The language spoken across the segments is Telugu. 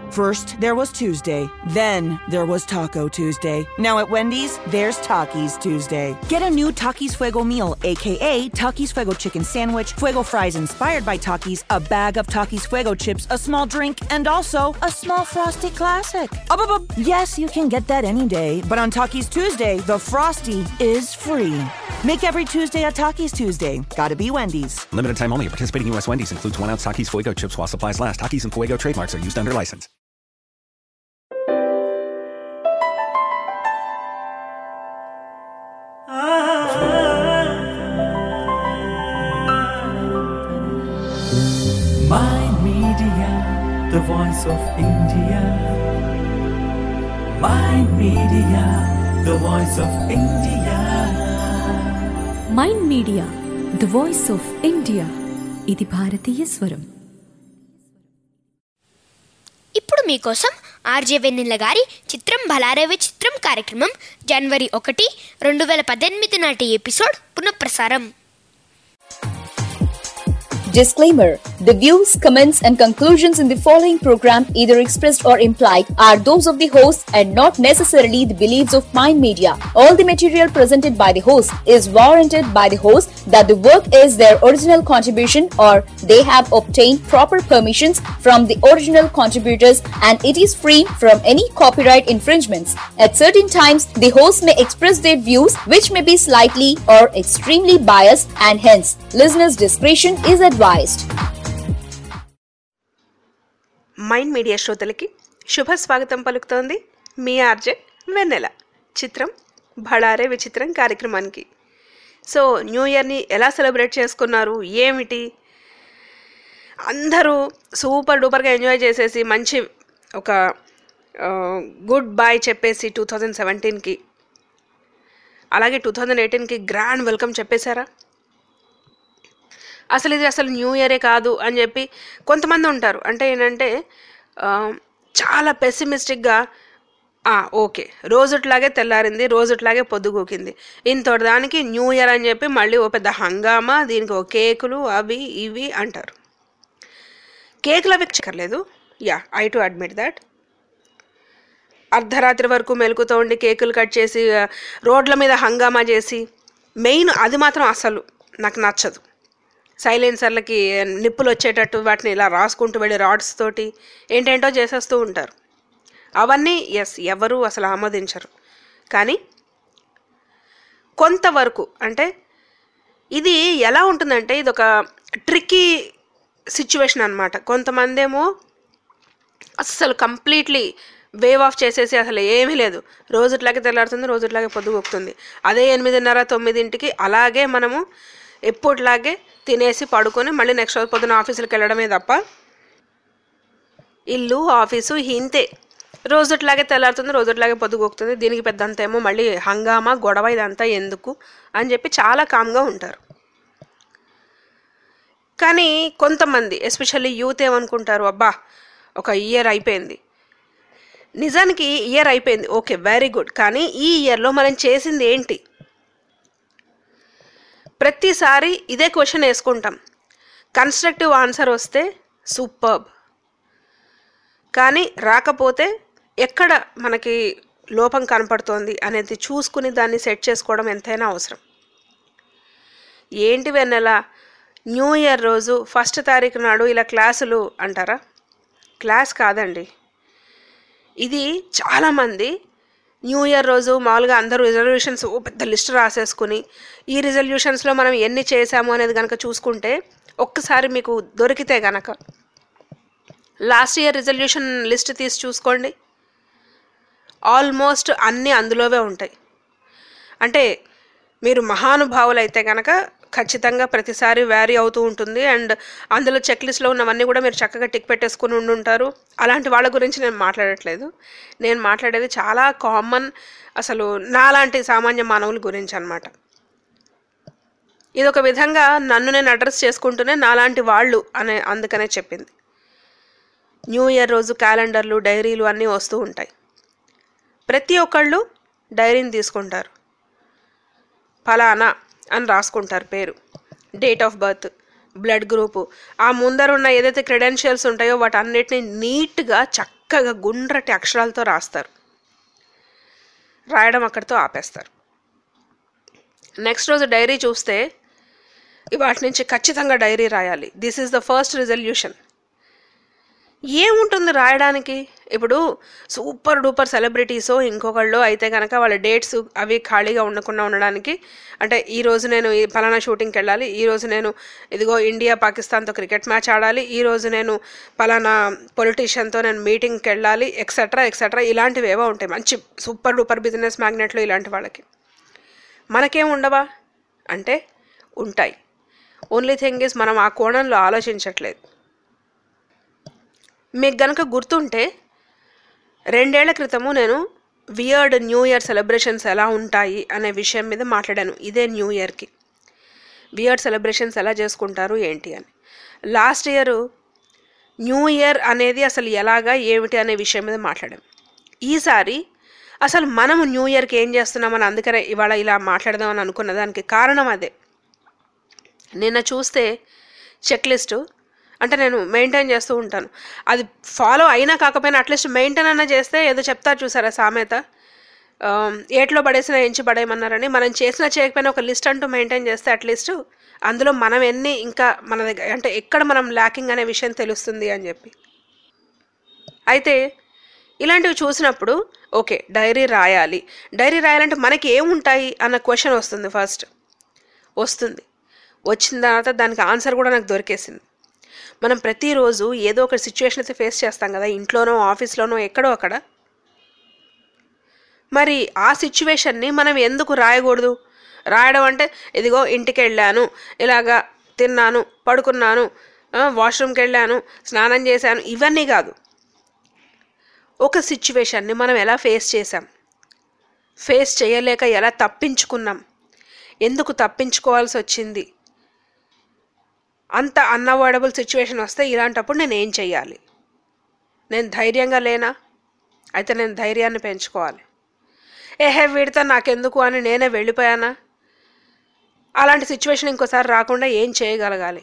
First, there was Tuesday. Then, there was Taco Tuesday. Now at Wendy's, there's Takis Tuesday. Get a new Takis Fuego meal, aka Takis Fuego chicken sandwich, Fuego fries inspired by Takis, a bag of Takis Fuego chips, a small drink, and also a small Frosty Classic. Up, up, up. Yes, you can get that any day, but on Takis Tuesday, the Frosty is free. Make every Tuesday a Takis Tuesday. Gotta be Wendy's. Limited time only. Participating U.S. Wendy's includes one ounce Takis Fuego chips while supplies last. Takis and Fuego trademarks are used under license. My Media, the voice of India. My Media, the voice of India. Mind media the voice of India ఇది భారతీయ స్వరం ఇప్పుడు మీకోసం ఆర్జే వెన్నెల గారి చిత్రం భలారవి చిత్రం కార్యక్రమం జనవరి ఒకటి రెండు వేల పద్దెనిమిది నాటి ఎపిసోడ్ పునఃప్రసారం Disclaimer The views, comments, and conclusions in the following program, either expressed or implied, are those of the host and not necessarily the beliefs of Mind Media. All the material presented by the host is warranted by the host that the work is their original contribution or they have obtained proper permissions from the original contributors and it is free from any copyright infringements. At certain times, the host may express their views which may be slightly or extremely biased and hence listeners' discretion is advised. Mind media శ్రోతలకి శుభ స్వాగతం పలుకుతోంది మీ ఆర్జే వెన్నెల చిత్రం భళారే విచిత్రం కార్యక్రమానికి సో న్యూ ఇయర్ని ఎలా సెలబ్రేట్ చేసుకున్నారు ఏమిటి అందరూ సూపర్ డూపర్గా ఎంజాయ్ చేసేసి మంచి ఒక గుడ్ బాయ్ చెప్పేసి టూ థౌజండ్ సెవెంటీన్కి అలాగే టూ థౌజండ్ ఎయిటీన్కి గ్రాండ్ వెల్కమ్ చెప్పేశారా అసలు ఇది అసలు న్యూ ఇయరే కాదు అని చెప్పి కొంతమంది ఉంటారు అంటే ఏంటంటే ఆ, చాలా పెసిమిస్టిక్గా ఓకే రోజుట్లాగే తెల్లారింది రోజుట్లాగే పొద్దుగూకింది ఇంతటి దానికి న్యూ ఇయర్ అని చెప్పి మళ్ళీ ఓ పెద్ద హంగామా దీనికి ఓ కేకులు అవి ఇవి అంటారు కేకులు అవి చెక్కర్లేదు yeah I to admit that అర్ధరాత్రి వరకు మెలుకుతూ ఉండి కేకులు కట్ చేసి ఆ, రోడ్ల మీద హంగామా చేసి మెయిన్ అది మాత్రం అసలు నాకు నచ్చదు సైలెన్సర్లకి నిప్పులు వచ్చేటట్టు వాటిని ఇలా రాసుకుంటూ వెళ్ళి రాడ్స్ తోటి ఏంటేంటో చేసేస్తూ ఉంటారు అవన్నీ ఎస్ ఎవరు అసలు ఆమోదించరు కానీ కొంతవరకు అంటే ఇది ఎలా ఉంటుందంటే ఇది ఒక ట్రిక్కీ సిచ్యువేషన్ అనమాట కొంతమంది ఏమో అస్సలు కంప్లీట్లీ వేవ్ ఆఫ్ చేసేసి అసలు ఏమీ లేదు రోజుట్లాగే తెల్లారుతుంది రోజుట్లాగే పొద్దుగొక్కుతుంది అదే ఎనిమిదిన్నర తొమ్మిదింటికి అలాగే మనము ఎప్పటిలాగే తినేసి పడుకొని మళ్ళీ నెక్స్ట్ రోజు పొద్దున ఆఫీసులకు వెళ్ళడమే తప్ప ఇల్లు ఆఫీసు ఇంతే రోజుట్లాగే తెల్లారుతుంది రోజుట్లాగే పొద్దుగొక్కుతుంది దీనికి పెద్దంత ఏమో మళ్ళీ హంగామా గొడవ ఇదంతా ఎందుకు అని చెప్పి చాలా కామ్గా ఉంటారు కానీ కొంతమంది ఎస్పెషల్లీ యూత్ ఏమనుకుంటారు అబ్బా ఒక ఇయర్ అయిపోయింది నిజానికి ఇయర్ అయిపోయింది ఓకే వెరీ గుడ్ కానీ ఈ ఇయర్లో మనం చేసింది ఏంటి ప్రతిసారి ఇదే క్వశ్చన్ వేసుకుంటాం కన్స్ట్రక్టివ్ ఆన్సర్ వస్తే సూపర్బ్ కానీ రాకపోతే ఎక్కడ మనకి లోపం కనపడుతోంది అనేది చూసుకుని దాన్ని సెట్ చేసుకోవడం ఎంతైనా అవసరం ఏంటి వెన్నెల న్యూ ఇయర్ రోజు ఫస్ట్ తారీఖు నాడు ఇలా క్లాసులు అంటారా క్లాస్ కాదండి ఇది చాలామంది న్యూ ఇయర్ రోజు మామూలుగా అందరూ రిజల్యూషన్స్ ఓ పెద్ద లిస్ట్ రాసేసుకుని ఈ రిజల్యూషన్స్లో మనం ఎన్ని చేసాము అనేది కనుక చూసుకుంటే ఒక్కసారి మీకు దొరికితే గనక లాస్ట్ ఇయర్ రిజల్యూషన్ లిస్ట్ తీసి చూసుకోండి ఆల్మోస్ట్ అన్నీ అందులోవే ఉంటాయి అంటే మీరు మహానుభావులు అయితే కనుక ఖచ్చితంగా ప్రతిసారి వ్యారీ అవుతూ ఉంటుంది అండ్ అందులో చెక్ లిస్ట్లో ఉన్నవన్నీ కూడా మీరు చక్కగా టిక్ పెట్టేసుకుని ఉండి ఉంటారు అలాంటి వాళ్ళ గురించి నేను మాట్లాడట్లేదు నేను మాట్లాడేది చాలా కామన్ అసలు నాలాంటి సామాన్య మానవుల గురించి అనమాట ఇది ఒక విధంగా నన్ను నేను అడ్రస్ చేసుకుంటూనే నాలాంటి వాళ్ళు అనే అందుకనే చెప్పింది న్యూ ఇయర్ రోజు క్యాలెండర్లు డైరీలు అన్నీ వస్తూ ఉంటాయి ప్రతి ఒక్కళ్ళు డైరీని తీసుకుంటారు ఫలానా అని రాసుకుంటారు పేరు date of birth blood group ఆ ముందర ఉన్న ఏదైతే క్రెడెన్షియల్స్ ఉంటాయో వాటన్నిటిని నీట్గా చక్కగా చక్కగా గుండ్రటి అక్షరాలతో రాస్తారు రాయడం అక్కడితో ఆపేస్తారు నెక్స్ట్ రోజు డైరీ చూస్తే వాటి నుంచి ఖచ్చితంగా డైరీ రాయాలి this is the first resolution ఏముంటుంది రాయడానికి ఇప్పుడు సూపర్ డూపర్ సెలబ్రిటీసో ఇంకొకళ్ళు అయితే కనుక వాళ్ళ డేట్స్ అవి ఖాళీగా ఉండకుండా ఉండడానికి అంటే ఈ రోజు నేను ఈ ఫలానా షూటింగ్కి వెళ్ళాలి ఈ రోజు నేను ఇదిగో ఇండియా పాకిస్తాన్తో క్రికెట్ మ్యాచ్ ఆడాలి ఈ రోజు నేను ఫలానా పొలిటీషియన్తో నేను మీటింగ్కి వెళ్ళాలి ఎక్సెట్రా ఎక్సెట్రా ఇలాంటివి ఏవో ఉంటాయి మంచి సూపర్ డూపర్ బిజినెస్ మ్యాగ్నెట్లు ఇలాంటి వాళ్ళకి మనకేం ఉండవా అంటే ఉంటాయి ఓన్లీ థింగ్ ఇస్ మనం ఆ కోణంలో ఆలోచించట్లేదు మీకు గనక గుర్తుంటే రెండేళ్ల క్రితము నేను వియర్డ్ న్యూ ఇయర్ సెలబ్రేషన్స్ ఎలా ఉంటాయి అనే విషయం మీద మాట్లాడాను ఇదే న్యూ ఇయర్కి వియర్డ్ సెలబ్రేషన్స్ ఎలా చేసుకుంటారు ఏంటి అని లాస్ట్ ఇయర్ న్యూ ఇయర్ అనేది అసలు ఎలాగా ఏమిటి అనే విషయం మీద మాట్లాడాం ఈసారి అసలు మనము న్యూ ఇయర్కి ఏం చేస్తున్నామని అందుకనే ఇవాళ ఇలా మాట్లాడదామని అనుకున్న దానికి కారణం అదే నిన్న చూస్తే చెక్ లిస్టు అంటే నేను మెయింటైన్ చేస్తూ ఉంటాను అది ఫాలో అయినా కాకపోయినా అట్లీస్ట్ మెయింటైన్ అన్నా చేస్తే ఏదో చెప్తారు చూసారా సామెత ఆ, ఏట్లో పడేసిన ఎంచి పడేయమన్నారని మనం చేసినా చేయకపోయినా ఒక లిస్ట్ అంటూ మెయింటైన్ చేస్తే అట్లీస్ట్ అందులో మనం ఎన్ని ఇంకా మన దగ్గర అంటే ఎక్కడ మనం ల్యాకింగ్ అనే విషయం తెలుస్తుంది అని చెప్పి అయితే ఇలాంటివి చూసినప్పుడు ఓకే డైరీ రాయాలి డైరీ రాయాలంటే మనకి ఏముంటాయి అన్న క్వశ్చన్ వస్తుంది ఫస్ట్ వస్తుంది వచ్చిన తర్వాత దానికి ఆన్సర్ కూడా నాకు దొరికేసింది మనం ప్రతిరోజు ఏదో ఒక సిచ్యువేషన్ అయితే ఫేస్ చేస్తాం కదా ఇంట్లోనో ఆఫీస్లోనో ఎక్కడో అక్కడ మరి ఆ సిచ్యువేషన్ని మనం ఎందుకు రాయకూడదు రాయడం అంటే ఇదిగో ఇంటికి వెళ్ళాను ఇలాగా తిన్నాను పడుకున్నాను ఆ, వాష్రూమ్కి వెళ్ళాను స్నానం చేశాను ఇవన్నీ కాదు ఒక సిచ్యువేషన్ని మనం ఎలా ఫేస్ చేసాం ఫేస్ చేయలేక ఎలా తప్పించుకున్నాం ఎందుకు తప్పించుకోవాల్సి వచ్చింది అంత అన్అవాయిడబుల్ సిచ్యువేషన్ వస్తే ఇలాంటప్పుడు నేను ఏం చెయ్యాలి నేను ధైర్యంగా లేనా అయితే నేను ధైర్యాన్ని పెంచుకోవాలి ఏహే వీడితో నాకెందుకు అని నేనే వెళ్ళిపోయానా అలాంటి సిచ్యువేషన్ ఇంకోసారి రాకుండా ఏం చేయగలగాలి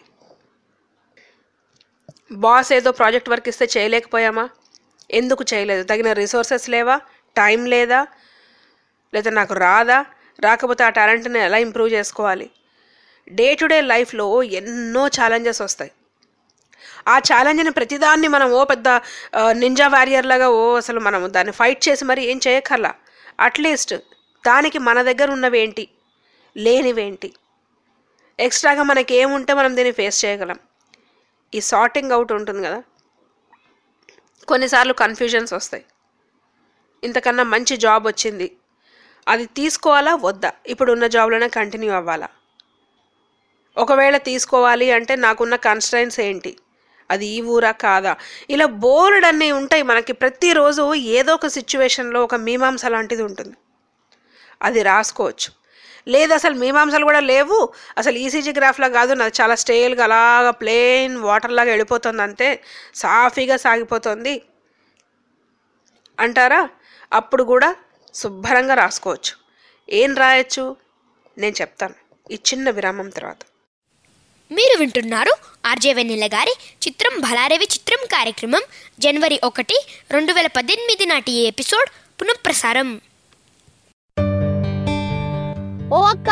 బాస్ ఏదో ప్రాజెక్ట్ వర్క్ ఇస్తే చేయలేకపోయామా ఎందుకు చేయలేదు తగిన రిసోర్సెస్ లేవా టైం లేదా లేదా నాకు రాదా రాకపోతే ఆ టాలెంట్ని ఎలా ఇంప్రూవ్ చేసుకోవాలి డే టు డే లైఫ్లో ఎన్నో ఛాలెంజెస్ వస్తాయి ఆ ఛాలెంజ్ని ప్రతిదాన్ని మనం ఓ పెద్ద నింజా వారియర్ లాగా ఓ అసలు మనం దాన్ని ఫైట్ చేసి మరి ఏం చేయక్కర్లా అట్లీస్ట్ దానికి మన దగ్గర ఉన్నవేంటి లేనివేంటి ఎక్స్ట్రాగా మనకి ఏముంటే మనం దీన్ని ఫేస్ చేయగలం ఈ సార్టింగ్ అవుట్ ఉంటుంది కదా కొన్నిసార్లు కన్ఫ్యూజన్స్ వస్తాయి ఇంతకన్నా మంచి జాబ్ వచ్చింది అది తీసుకోవాలా వద్దా ఇప్పుడు ఉన్న జాబ్లోనే కంటిన్యూ అవ్వాలా ఒకవేళ తీసుకోవాలి అంటే నాకున్న కన్స్ట్రైన్స్ ఏంటి అది ఈ ఊరా కాదా ఇలా బోర్డ్ అన్నీ ఉంటాయి మనకి ప్రతిరోజు ఏదో ఒక సిచ్యువేషన్లో ఒక మీమాంస లాంటిది ఉంటుంది అది రాసుకోవచ్చు లేదు అసలు మీమాంసలు కూడా లేవు అసలు ఈసీజీ గ్రాఫ్లా కాదు నాది చాలా స్టేల్గా అలాగా ప్లెయిన్ వాటర్ లాగా వెళ్ళిపోతుంది అంతే సాఫీగా సాగిపోతుంది అంటారా అప్పుడు కూడా శుభ్రంగా రాసుకోవచ్చు ఏం రాయొచ్చు నేను చెప్తాను ఈ చిన్న విరామం తర్వాత మీరు వింటున్నారు ఆర్జే వెన్నెల గారి చిత్రం భలారేవి చిత్రం కార్యక్రమం జనవరి ఒకటి రెండు వేల పద్దెనిమిది నాటి ఈ ఎపిసోడ్ పునఃప్రసారం ఓ అక్క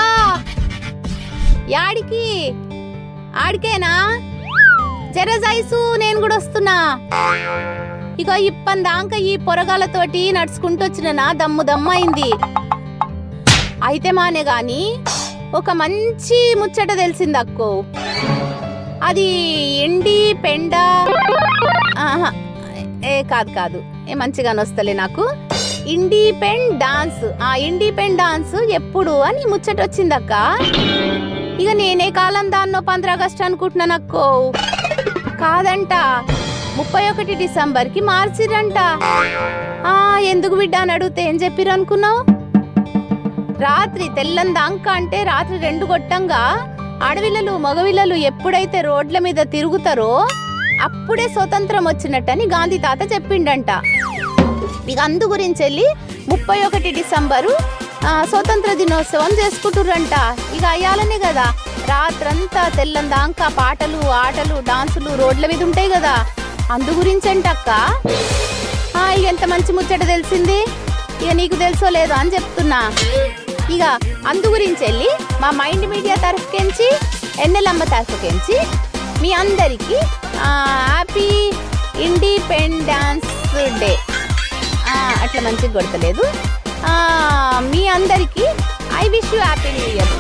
యాడికి ఆడికేనా జరజైసు నేను కూడా వస్తున్నా ఇక ఇప్పందాక ఈ పొరగాలతోటి నడుచుకుంటూ వచ్చిన నా దమ్ము దమ్ము అయింది అయితే మానే గాని ఒక మంచి ముచ్చట తెలిసింది అక్కో అది ఎండి పెండ ఆహా, ఏ కాదు కాదు ఏ మంచిగానే వస్తలే నాకు ఇండిపెండ్ డాన్స్ ఆ ఇండిపెండ్ డాన్స్ ఎప్పుడు అని ముచ్చట వచ్చిందక్క ఇక నేనే కాలం దాన్నో పంద్ర ఆగస్ట్ అనుకుంటున్నాను అక్కో కాదంట ముప్పై ఒకటి డిసెంబర్ కి మార్చిరంట ఆ ఎందుకు బిడ్డ అని అడిగితే ఏం చెప్పిరు అనుకున్నావు రాత్రి తెల్లందాంక అంటే రాత్రి రెండు గొట్టంగా ఆడవిల్లలు మగవిల్లలు ఎప్పుడైతే రోడ్ల మీద తిరుగుతారో అప్పుడే స్వతంత్రం వచ్చినట్టని గాంధీ తాత చెప్పిండంట ఇక అందు గురించి వెళ్ళి ముప్పై ఒకటి డిసెంబరు ఆ, స్వతంత్ర దినోత్సవం చేసుకుంటుర్రంట ఇక అయ్యాలనే కదా రాత్రంతా తెల్లందాంక పాటలు ఆటలు డాన్సులు రోడ్ల మీద ఉంటాయి కదా అందు గురించి అంటక్క ఎంత మంచి ముచ్చట తెలిసింది ఇక నీకు తెలుసో లేదో అని చెప్తున్నా ఇక అందు గురించి వెళ్ళి మా మైండ్ మీడియా తరఫుకెంచి ఎన్నెలమ్మ తరఫుకెంచి మీ అందరికీ హ్యాపీ ఇండిపెండెన్స్ డే అట్లా మంచిగా కొడతలేదు ఆ, మీ అందరికీ I wish you happy new year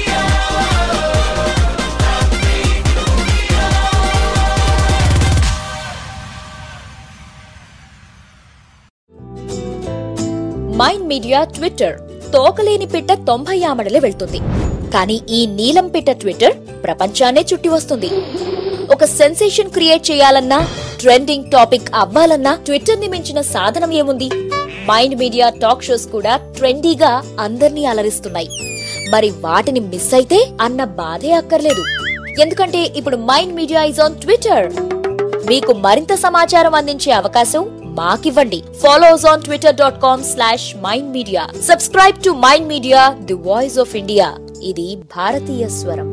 mind media twitter తోకలేని పిట్ట తొంభై ఆమడలే వెళ్తుంది కానీ ఈ నీలం పిట్ట ట్విట్టర్ ప్రపంచాన్నే చుట్టి వస్తుంది ఒక సెన్సేషన్ క్రియేట్ చేయాలన్నా ట్రెండింగ్ టాపిక్ అవ్వాలన్నా ట్విట్టర్ ని మించిన సాధనం ఏముంది మైండ్ మీడియా టాక్ షోస్ కూడా ట్రెండీగా అందర్నీ అలరిస్తున్నాయి మరి వాటిని మిస్ అయితే అన్న బాధే అక్కర్లేదు ఎందుకంటే ఇప్పుడు mind media is on twitter మీకు మరింత సమాచారం అందించే అవకాశం మాకివ్వండి follow us on twitter dot com slash mind media subscribe to mind media the voice of India ఇది భారతీయ స్వరం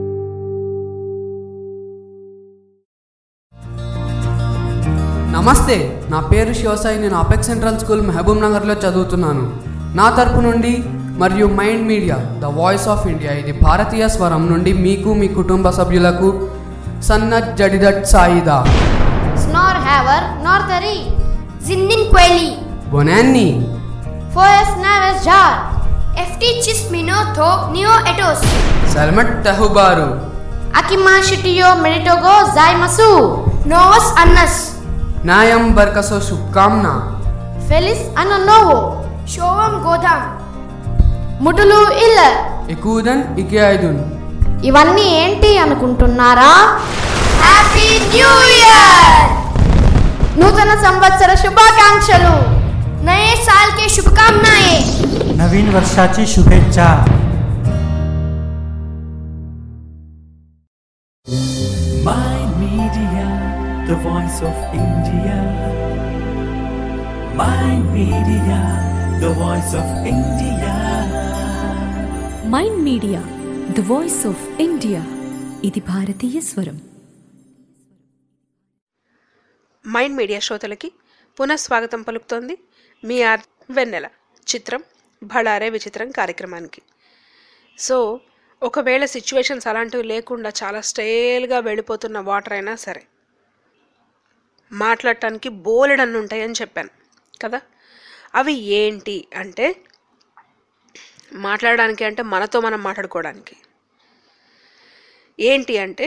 నమస్తే నా పేరు శివసాయి నేను అపెక్స్ సెంట్రల్ స్కూల్ మహబూబ్ నగర్లో చదువుతున్నాను నా తరపు నుండి మరియు mind media the voice of India ఇది భారతీయ స్వరం నుండి మీకు మీ కుటుంబ సభ్యులకు Sanath జడిదట్ Saida Snor haver, nor tari. Zindin queli. బొనాన్ని Foes naves jar. FT chis minotho neo etos. సల్మట్ తహుబారు Akima shitio meritogo zaimasu. Novus annas. న్యాయం బర్కసో శుభకామ్న Felis anna novo. Shovam godam. ముటులు ఇల్ల ఎక్కువదన్ ఇకే ఐదున్ ఇవన్నీ ఏంటి అనుకుంటున్నారా హ్యాపీ న్యూ ఇయర్ నూతన సంవత్సర శుభాకాంక్షలు నయే సాల్ కే శుభకామనాయే नवीन वर्षाची शुभेच्छा My Media, the voice of India. My Media, the voice of India. Mind media the voice of India ఇది భారతీయ స్వరం మైండ్ మీడియా శ్రోతలకి పునఃస్వాగతం పలుకుతోంది మీ ఆర్ వెన్నెల చిత్రం భళారే విచిత్రం కార్యక్రమానికి సో ఒకవేళ సిచ్యువేషన్స్ అలాంటివి లేకుండా చాలా స్టైల్గా వెళ్ళిపోతున్న వాటర్ అయినా సరే మాట్లాడటానికి బోలెడన్ని ఉంటాయని చెప్పాను కదా అవి ఏంటి అంటే మాట్లాడడానికి అంటే మనతో మనం మాట్లాడుకోవడానికి ఏంటి అంటే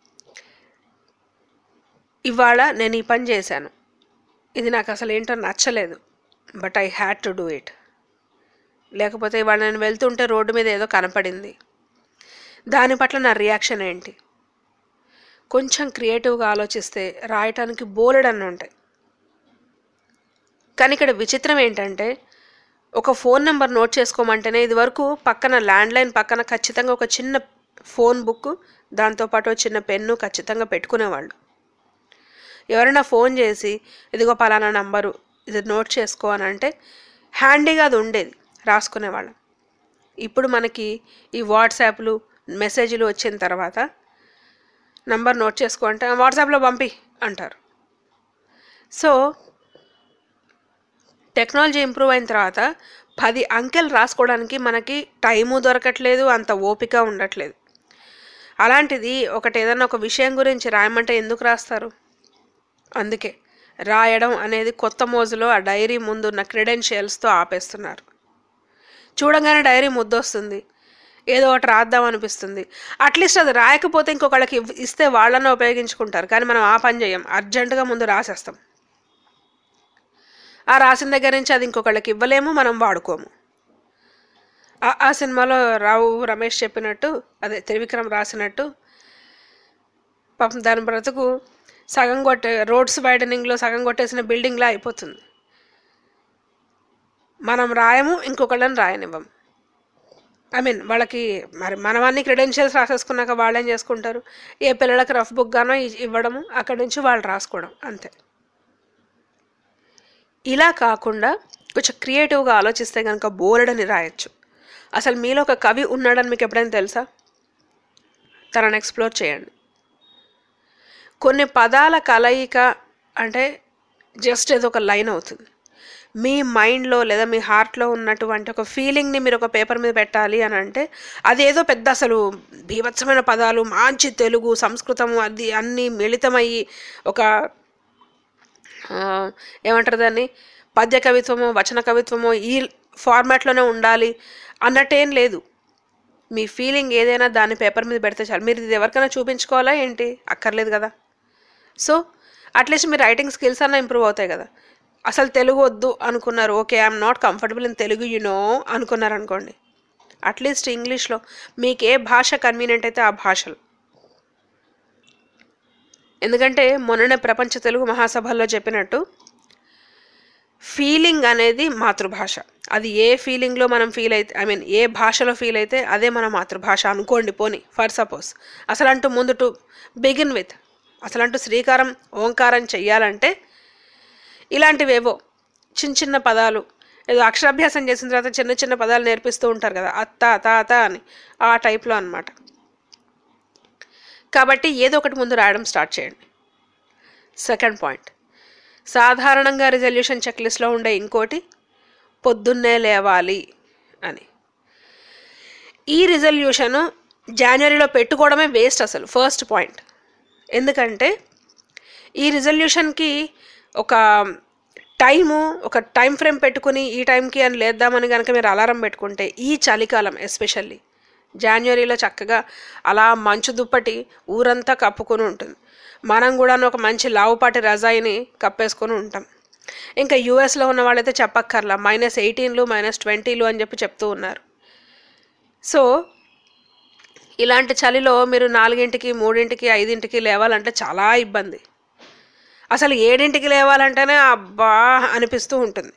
ఇవాళ నేను ఈ పని చేశాను ఇది నాకు అసలు ఏంటో నచ్చలేదు but I had to do it లేకపోతే ఇవాళ నేను వెళ్తుంటే రోడ్డు మీద ఏదో కనపడింది దాని పట్ల నా రియాక్షన్ ఏంటి కొంచెం క్రియేటివ్గా ఆలోచిస్తే రాయటానికి బోలెడన్ని ఉంటాయి కానీ ఇక్కడ విచిత్రం ఏంటంటే ఒక ఫోన్ నెంబర్ నోట్ చేసుకోమంటేనే ఇది వరకు పక్కన ల్యాండ్లైన్ పక్కన ఖచ్చితంగా ఒక చిన్న ఫోన్ బుక్ దాంతోపాటు ఒక చిన్న పెన్ను ఖచ్చితంగా పెట్టుకునేవాళ్ళు ఎవరైనా ఫోన్ చేసి ఇదిగో పలానా నంబరు ఇది నోట్ చేసుకో అని అంటే హ్యాండీగా అది ఉండేది రాసుకునేవాళ్ళం ఇప్పుడు మనకి ఈ వాట్సాప్లు మెసేజ్లు వచ్చిన తర్వాత నంబర్ నోట్ చేసుకో అంటే వాట్సాప్లో పంపి అంటారు సో టెక్నాలజీ ఇంప్రూవ్ అయిన తర్వాత పది అంకెలు రాసుకోవడానికి మనకి టైము దొరకట్లేదు అంత ఓపిక ఉండట్లేదు అలాంటిది ఒకటి ఏదైనా ఒక విషయం గురించి రాయమంటే ఎందుకు రాస్తారు అందుకే రాయడం అనేది కొత్త మోజులో ఆ డైరీ ముందున్న క్రెడెన్షియల్స్తో ఆపేస్తున్నారు చూడంగానే డైరీ ముద్దొస్తుంది ఏదో ఒకటి రాద్దాం అనిపిస్తుంది అట్లీస్ట్ అది రాయకపోతే ఇంకొకళ్ళకి ఇవ్- ఇస్తే వాళ్ళని ఉపయోగించుకుంటారు కానీ మనం ఆ పని చేయం అర్జెంటుగా ముందు రాసేస్తాం ఆ రాసిన దగ్గర నుంచి అది ఇంకొకళ్ళకి ఇవ్వలేము మనం వాడుకోము ఆ- ఆ సినిమాలో రావు రమేష్ చెప్పినట్టు అదే త్రివిక్రమ్ రాసినట్టు పాపం దాని బ్రతుకు సగం కొట్టే రోడ్స్ వైడనింగ్లో సగం కొట్టేసిన బిల్డింగ్లా అయిపోతుంది మనం రాయము ఇంకొకళ్ళని రాయనివ్వం ఐ మీన్ వాళ్ళకి మరి మనం అన్ని క్రెడెన్షియల్స్ రాసేసుకున్నాక వాళ్ళు ఏం చేసుకుంటారు ఏ పిల్లలకి రఫ్ బుక్ గానో ఇ- ఇవ్వడము అక్కడి నుంచి వాళ్ళు రాసుకోవడం అంతే ఇలా కాకుండా కొంచెం క్రియేటివ్గా ఆలోచిస్తే కనుక బోలెడని రాయొచ్చు అసలు మీలో ఒక కవి ఉన్నాడని మీకు ఎప్పుడైనా తెలుసా తనని ఎక్స్ప్లోర్ చేయండి కొన్ని పదాల కలయిక అంటే జస్ట్ ఏదో ఒక లైన్ అవుతుంది మీ మైండ్లో లేదా మీ హార్ట్లో ఉన్నటువంటి ఒక ఫీలింగ్ని మీరు ఒక పేపర్ మీద పెట్టాలి అని అంటే అదేదో పెద్ద అసలు బీభత్సమైన పదాలు మంచి తెలుగు సంస్కృతం అది అన్నీ మిళితమయ్యి ఒక ఆ, ఏమంటారు దాన్ని పద్య కవిత్వము వచన కవిత్వము ఈ ఫార్మాట్లోనే ఉండాలి అన్నట్టేం లేదు మీ ఫీలింగ్ ఏదైనా దాన్ని పేపర్ మీద పెడితే చాలు మీరు ఇది ఎవరికైనా చూపించుకోవాలా ఏంటి అక్కర్లేదు కదా సో అట్లీస్ట్ మీ రైటింగ్ స్కిల్స్ అన్న ఇంప్రూవ్ అవుతాయి కదా అసలు తెలుగు వద్దు అనుకున్నారు okay I'm not comfortable in Telugu you know అనుకున్నారు అనుకోండి అట్లీస్ట్ ఇంగ్లీష్లో మీకు ఏ భాష కన్వీనియంట్ అయితే ఆ భాషలో ఎందుకంటే మొన్ననే ప్రపంచ తెలుగు మహాసభల్లో చెప్పినట్టు ఫీలింగ్ అనేది మాతృభాష అది ఏ ఫీలింగ్లో మనం ఫీల్ అయితే ఐ మీన్ ఏ భాషలో ఫీల్ అయితే అదే మన మాతృభాష అనుకోండి పోని ఫర్ సపోజ్ అసలంటూ ముందు టు బిగిన్ విత్ అసలంటూ శ్రీకారం ఓంకారం చెయ్యాలంటే ఇలాంటివేవో చిన్న చిన్న పదాలు ఏదో అక్షరాభ్యాసం చేసిన తర్వాత చిన్న చిన్న పదాలు నేర్పిస్తూ ఉంటారు కదా అత్త తాత అని ఆ టైప్లో అనమాట కాబట్టి ఏదో ఒకటి ముందు రాయడం స్టార్ట్ చేయండి సెకండ్ పాయింట్ సాధారణంగా రిజల్యూషన్ చెక్ లిస్ట్లో ఉండే ఇంకోటి పొద్దున్నే లేవాలి అని ఈ రిజల్యూషన్ జనవరిలో పెట్టుకోవడమే వేస్ట్ అసలు ఫస్ట్ పాయింట్ ఎందుకంటే ఈ రిజల్యూషన్కి ఒక టైము ఒక టైం ఫ్రేమ్ పెట్టుకుని ఈ టైంకి అని లేద్దామని కనుక మీరు అలారం పెట్టుకుంటే ఈ చలికాలం ఎస్పెషల్లీ జాన్వరిలో చక్కగా అలా మంచు దుప్పటి ఊరంతా కప్పుకొని ఉంటుంది మనం కూడా ఒక మంచి లావుపాటి రజాయిని కప్పేసుకొని ఉంటాం ఇంకా యూఎస్లో ఉన్న వాళ్ళైతే చెప్పక్కర్లా మైనస్ ఎయిటీన్లు మైనస్ ట్వంటీలు అని చెప్పి చెప్తూ ఉన్నారు సో ఇలాంటి చలిలో మీరు నాలుగింటికి మూడింటికి ఐదింటికి లేవాలంటే చాలా ఇబ్బంది అసలు ఏడింటికి లేవాలంటేనే అబ్బా అనిపిస్తూ ఉంటుంది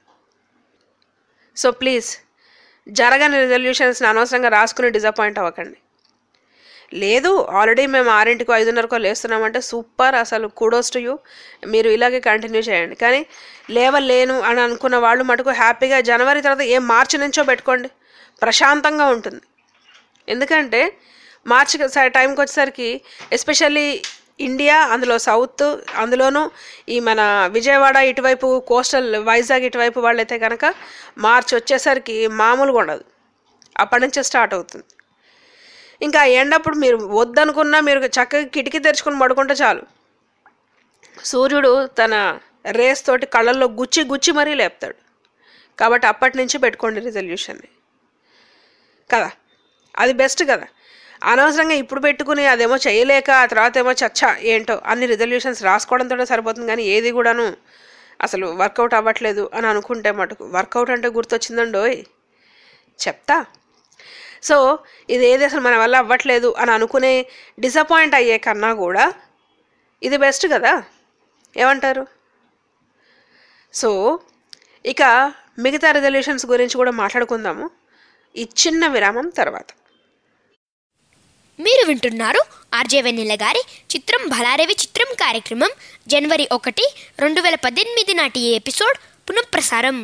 సో ప్లీజ్ జరగని రిజల్యూషన్స్ని అనవసరంగా రాసుకుని డిసప్పాయింట్ అవ్వకండి లేదు ఆల్రెడీ మేము ఆరింటికో ఐదున్నరకో లేస్తున్నామంటే సూపర్ అసలు కుడోస్ టు యూ మీరు ఇలాగే కంటిన్యూ చేయండి కానీ లేవలేను అని అనుకున్న వాళ్ళు మటుకు హ్యాపీగా జనవరి తర్వాత ఏ మార్చి నుంచో పెట్టుకోండి ప్రశాంతంగా ఉంటుంది ఎందుకంటే మార్చి టైంకి వచ్చేసరికి ఎస్పెషల్లీ ఇండియా అందులో సౌత్ అందులోనూ ఈ మన విజయవాడ ఇటువైపు కోస్టల్ వైజాగ్ ఇటువైపు వాళ్ళైతే కనుక మార్చి వచ్చేసరికి మామూలుగా ఉండదు అప్పటి నుంచే స్టార్ట్ అవుతుంది ఇంకా ఎండప్పుడు మీరు వద్దనుకున్నా మీరు చక్కగా కిటికీ తెరుచుకొని పడుకుంటే చాలు సూర్యుడు తన రేస్ తోటి కళ్ళల్లో గుచ్చి గుచ్చి మరీ లేపుతాడు కాబట్టి అప్పటి నుంచి పెట్టుకోండి రిజల్యూషన్ని కదా అది బెస్ట్ కదా అనవసరంగా ఇప్పుడు పెట్టుకుని అదేమో చేయలేక ఆ తర్వాత ఏమో చచ్చా ఏంటో అన్ని రిజల్యూషన్స్ రాసుకోవడంతో సరిపోతుంది కానీ ఏది కూడాను అసలు వర్కౌట్ అవ్వట్లేదు అని అనుకుంటే మటుకు వర్కౌట్ అంటే గుర్తొచ్చిందండోయ్ చెప్తా సో ఇది ఏది అసలు మన వల్ల అవ్వట్లేదు అని అనుకునే డిసప్పాయింట్ అయ్యే కన్నా కూడా ఇది బెస్ట్ కదా ఏమంటారు సో ఇక మిగతా రిజల్యూషన్స్ గురించి కూడా మాట్లాడుకుందాము ఈ చిన్న విరామం తర్వాత మీరు వింటున్నారు ఆర్జే వెన్నెల గారి చిత్రం భలారవి చిత్రం కార్యక్రమం జనవరి ఒకటి రెండు వేల పద్దెనిమిది నాటి ఈ ఎపిసోడ్ పునఃప్రసారం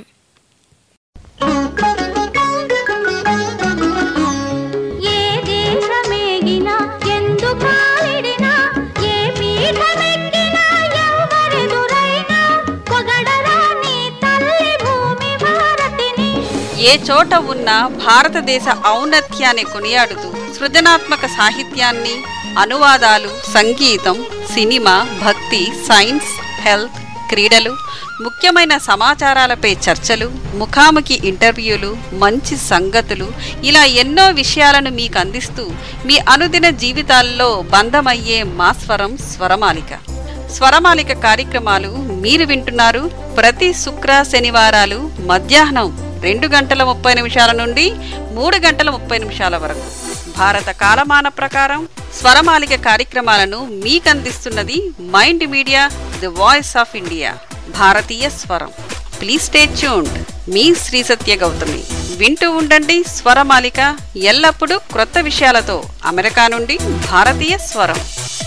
ఏ దేశమేగినా ఎందు కాలిడినా ఏ పీఠమెక్కినా ఎవరెదురైనా పొగడరా నీ తల్లి భూమి భారతిని ఏ చోట ఉన్న భారతదేశ ఔన్నత్యాన్ని కొనియాడుతూ సృజనాత్మక సాహిత్యాన్ని అనువాదాలు సంగీతం సినిమా భక్తి సైన్స్ హెల్త్ క్రీడలు ముఖ్యమైన సమాచారాలపై చర్చలు ముఖాముఖి ఇంటర్వ్యూలు మంచి సంగతులు ఇలా ఎన్నో విషయాలను మీకు అందిస్తూ మీ అనుదిన జీవితాల్లో బంధమయ్యే మా స్వరం స్వరమాలిక స్వరమాలిక కార్యక్రమాలు మీరు వింటున్నారు ప్రతి శుక్ర శనివారాలు మధ్యాహ్నం రెండు గంటల ముప్పై నిమిషాల నుండి మూడు గంటల ముప్పై నిమిషాల వరకు భారత కాలమాన ప్రకారం స్వరమాలిక కార్యక్రమాలను మీకందిస్తున్నది mind media the voice of India భారతీయ స్వరం ప్లీజ్ స్టే ట్యూన్డ్ మీ శ్రీ సత్య గౌతమి వింటూ ఉండండి స్వరమాలిక ఎల్లప్పుడూ క్రొత్త విషయాలతో అమెరికా నుండి భారతీయ స్వరం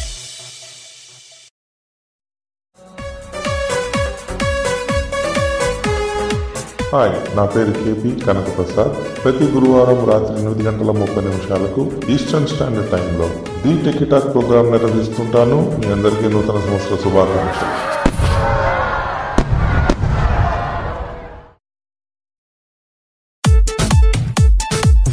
హాయ్ నా పేరు కేపీ కనకప్రసాద్ ప్రతి గురువారం రాత్రి ఎనిమిది గంటల ముప్పై నిమిషాలకు ఈస్టర్న్ స్టాండర్డ్ టైంలో ది టెకిటాక్ ప్రోగ్రాం నిర్వహిస్తుంటాను మీ అందరికీ నూతన సంవత్సర శుభాకాంక్షలు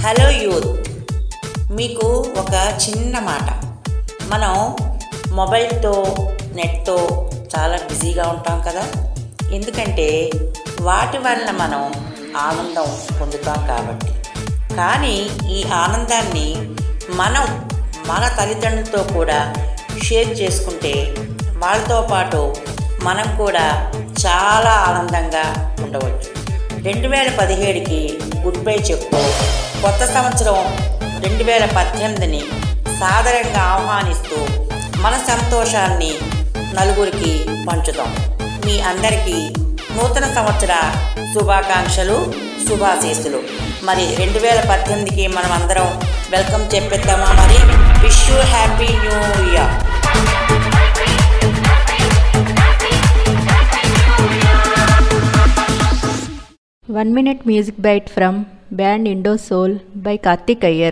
హలో యూత్ మీకు ఒక చిన్న మాట మనం మొబైల్తో నెట్తో చాలా బిజీగా ఉంటాం కదా ఎందుకంటే వాటి వల్ల మనం ఆనందం పొందుతాం కాబట్టి కానీ ఈ ఆనందాన్ని మనం మన తల్లిదండ్రులతో కూడా షేర్ చేసుకుంటే వాళ్ళతో పాటు మనం కూడా చాలా ఆనందంగా ఉండవచ్చు రెండు వేల పదిహేడుకి గుడ్ బై చెప్తూ కొత్త సంవత్సరం రెండు వేల పద్దెనిమిదిని సాదరంగా ఆహ్వానిస్తూ మన సంతోషాన్ని నలుగురికి పంచుదాం మీ అందరికీ నూతన సంవత్సర శుభాకాంక్షలు శుభాశీస్సులు మరి రెండు వేల పద్దెనిమిదికి మనం అందరం వెల్కమ్ చెప్పేద్దామా మరి wish you happy new year One minute music bite from band Indo Soul by Karthik Iyer.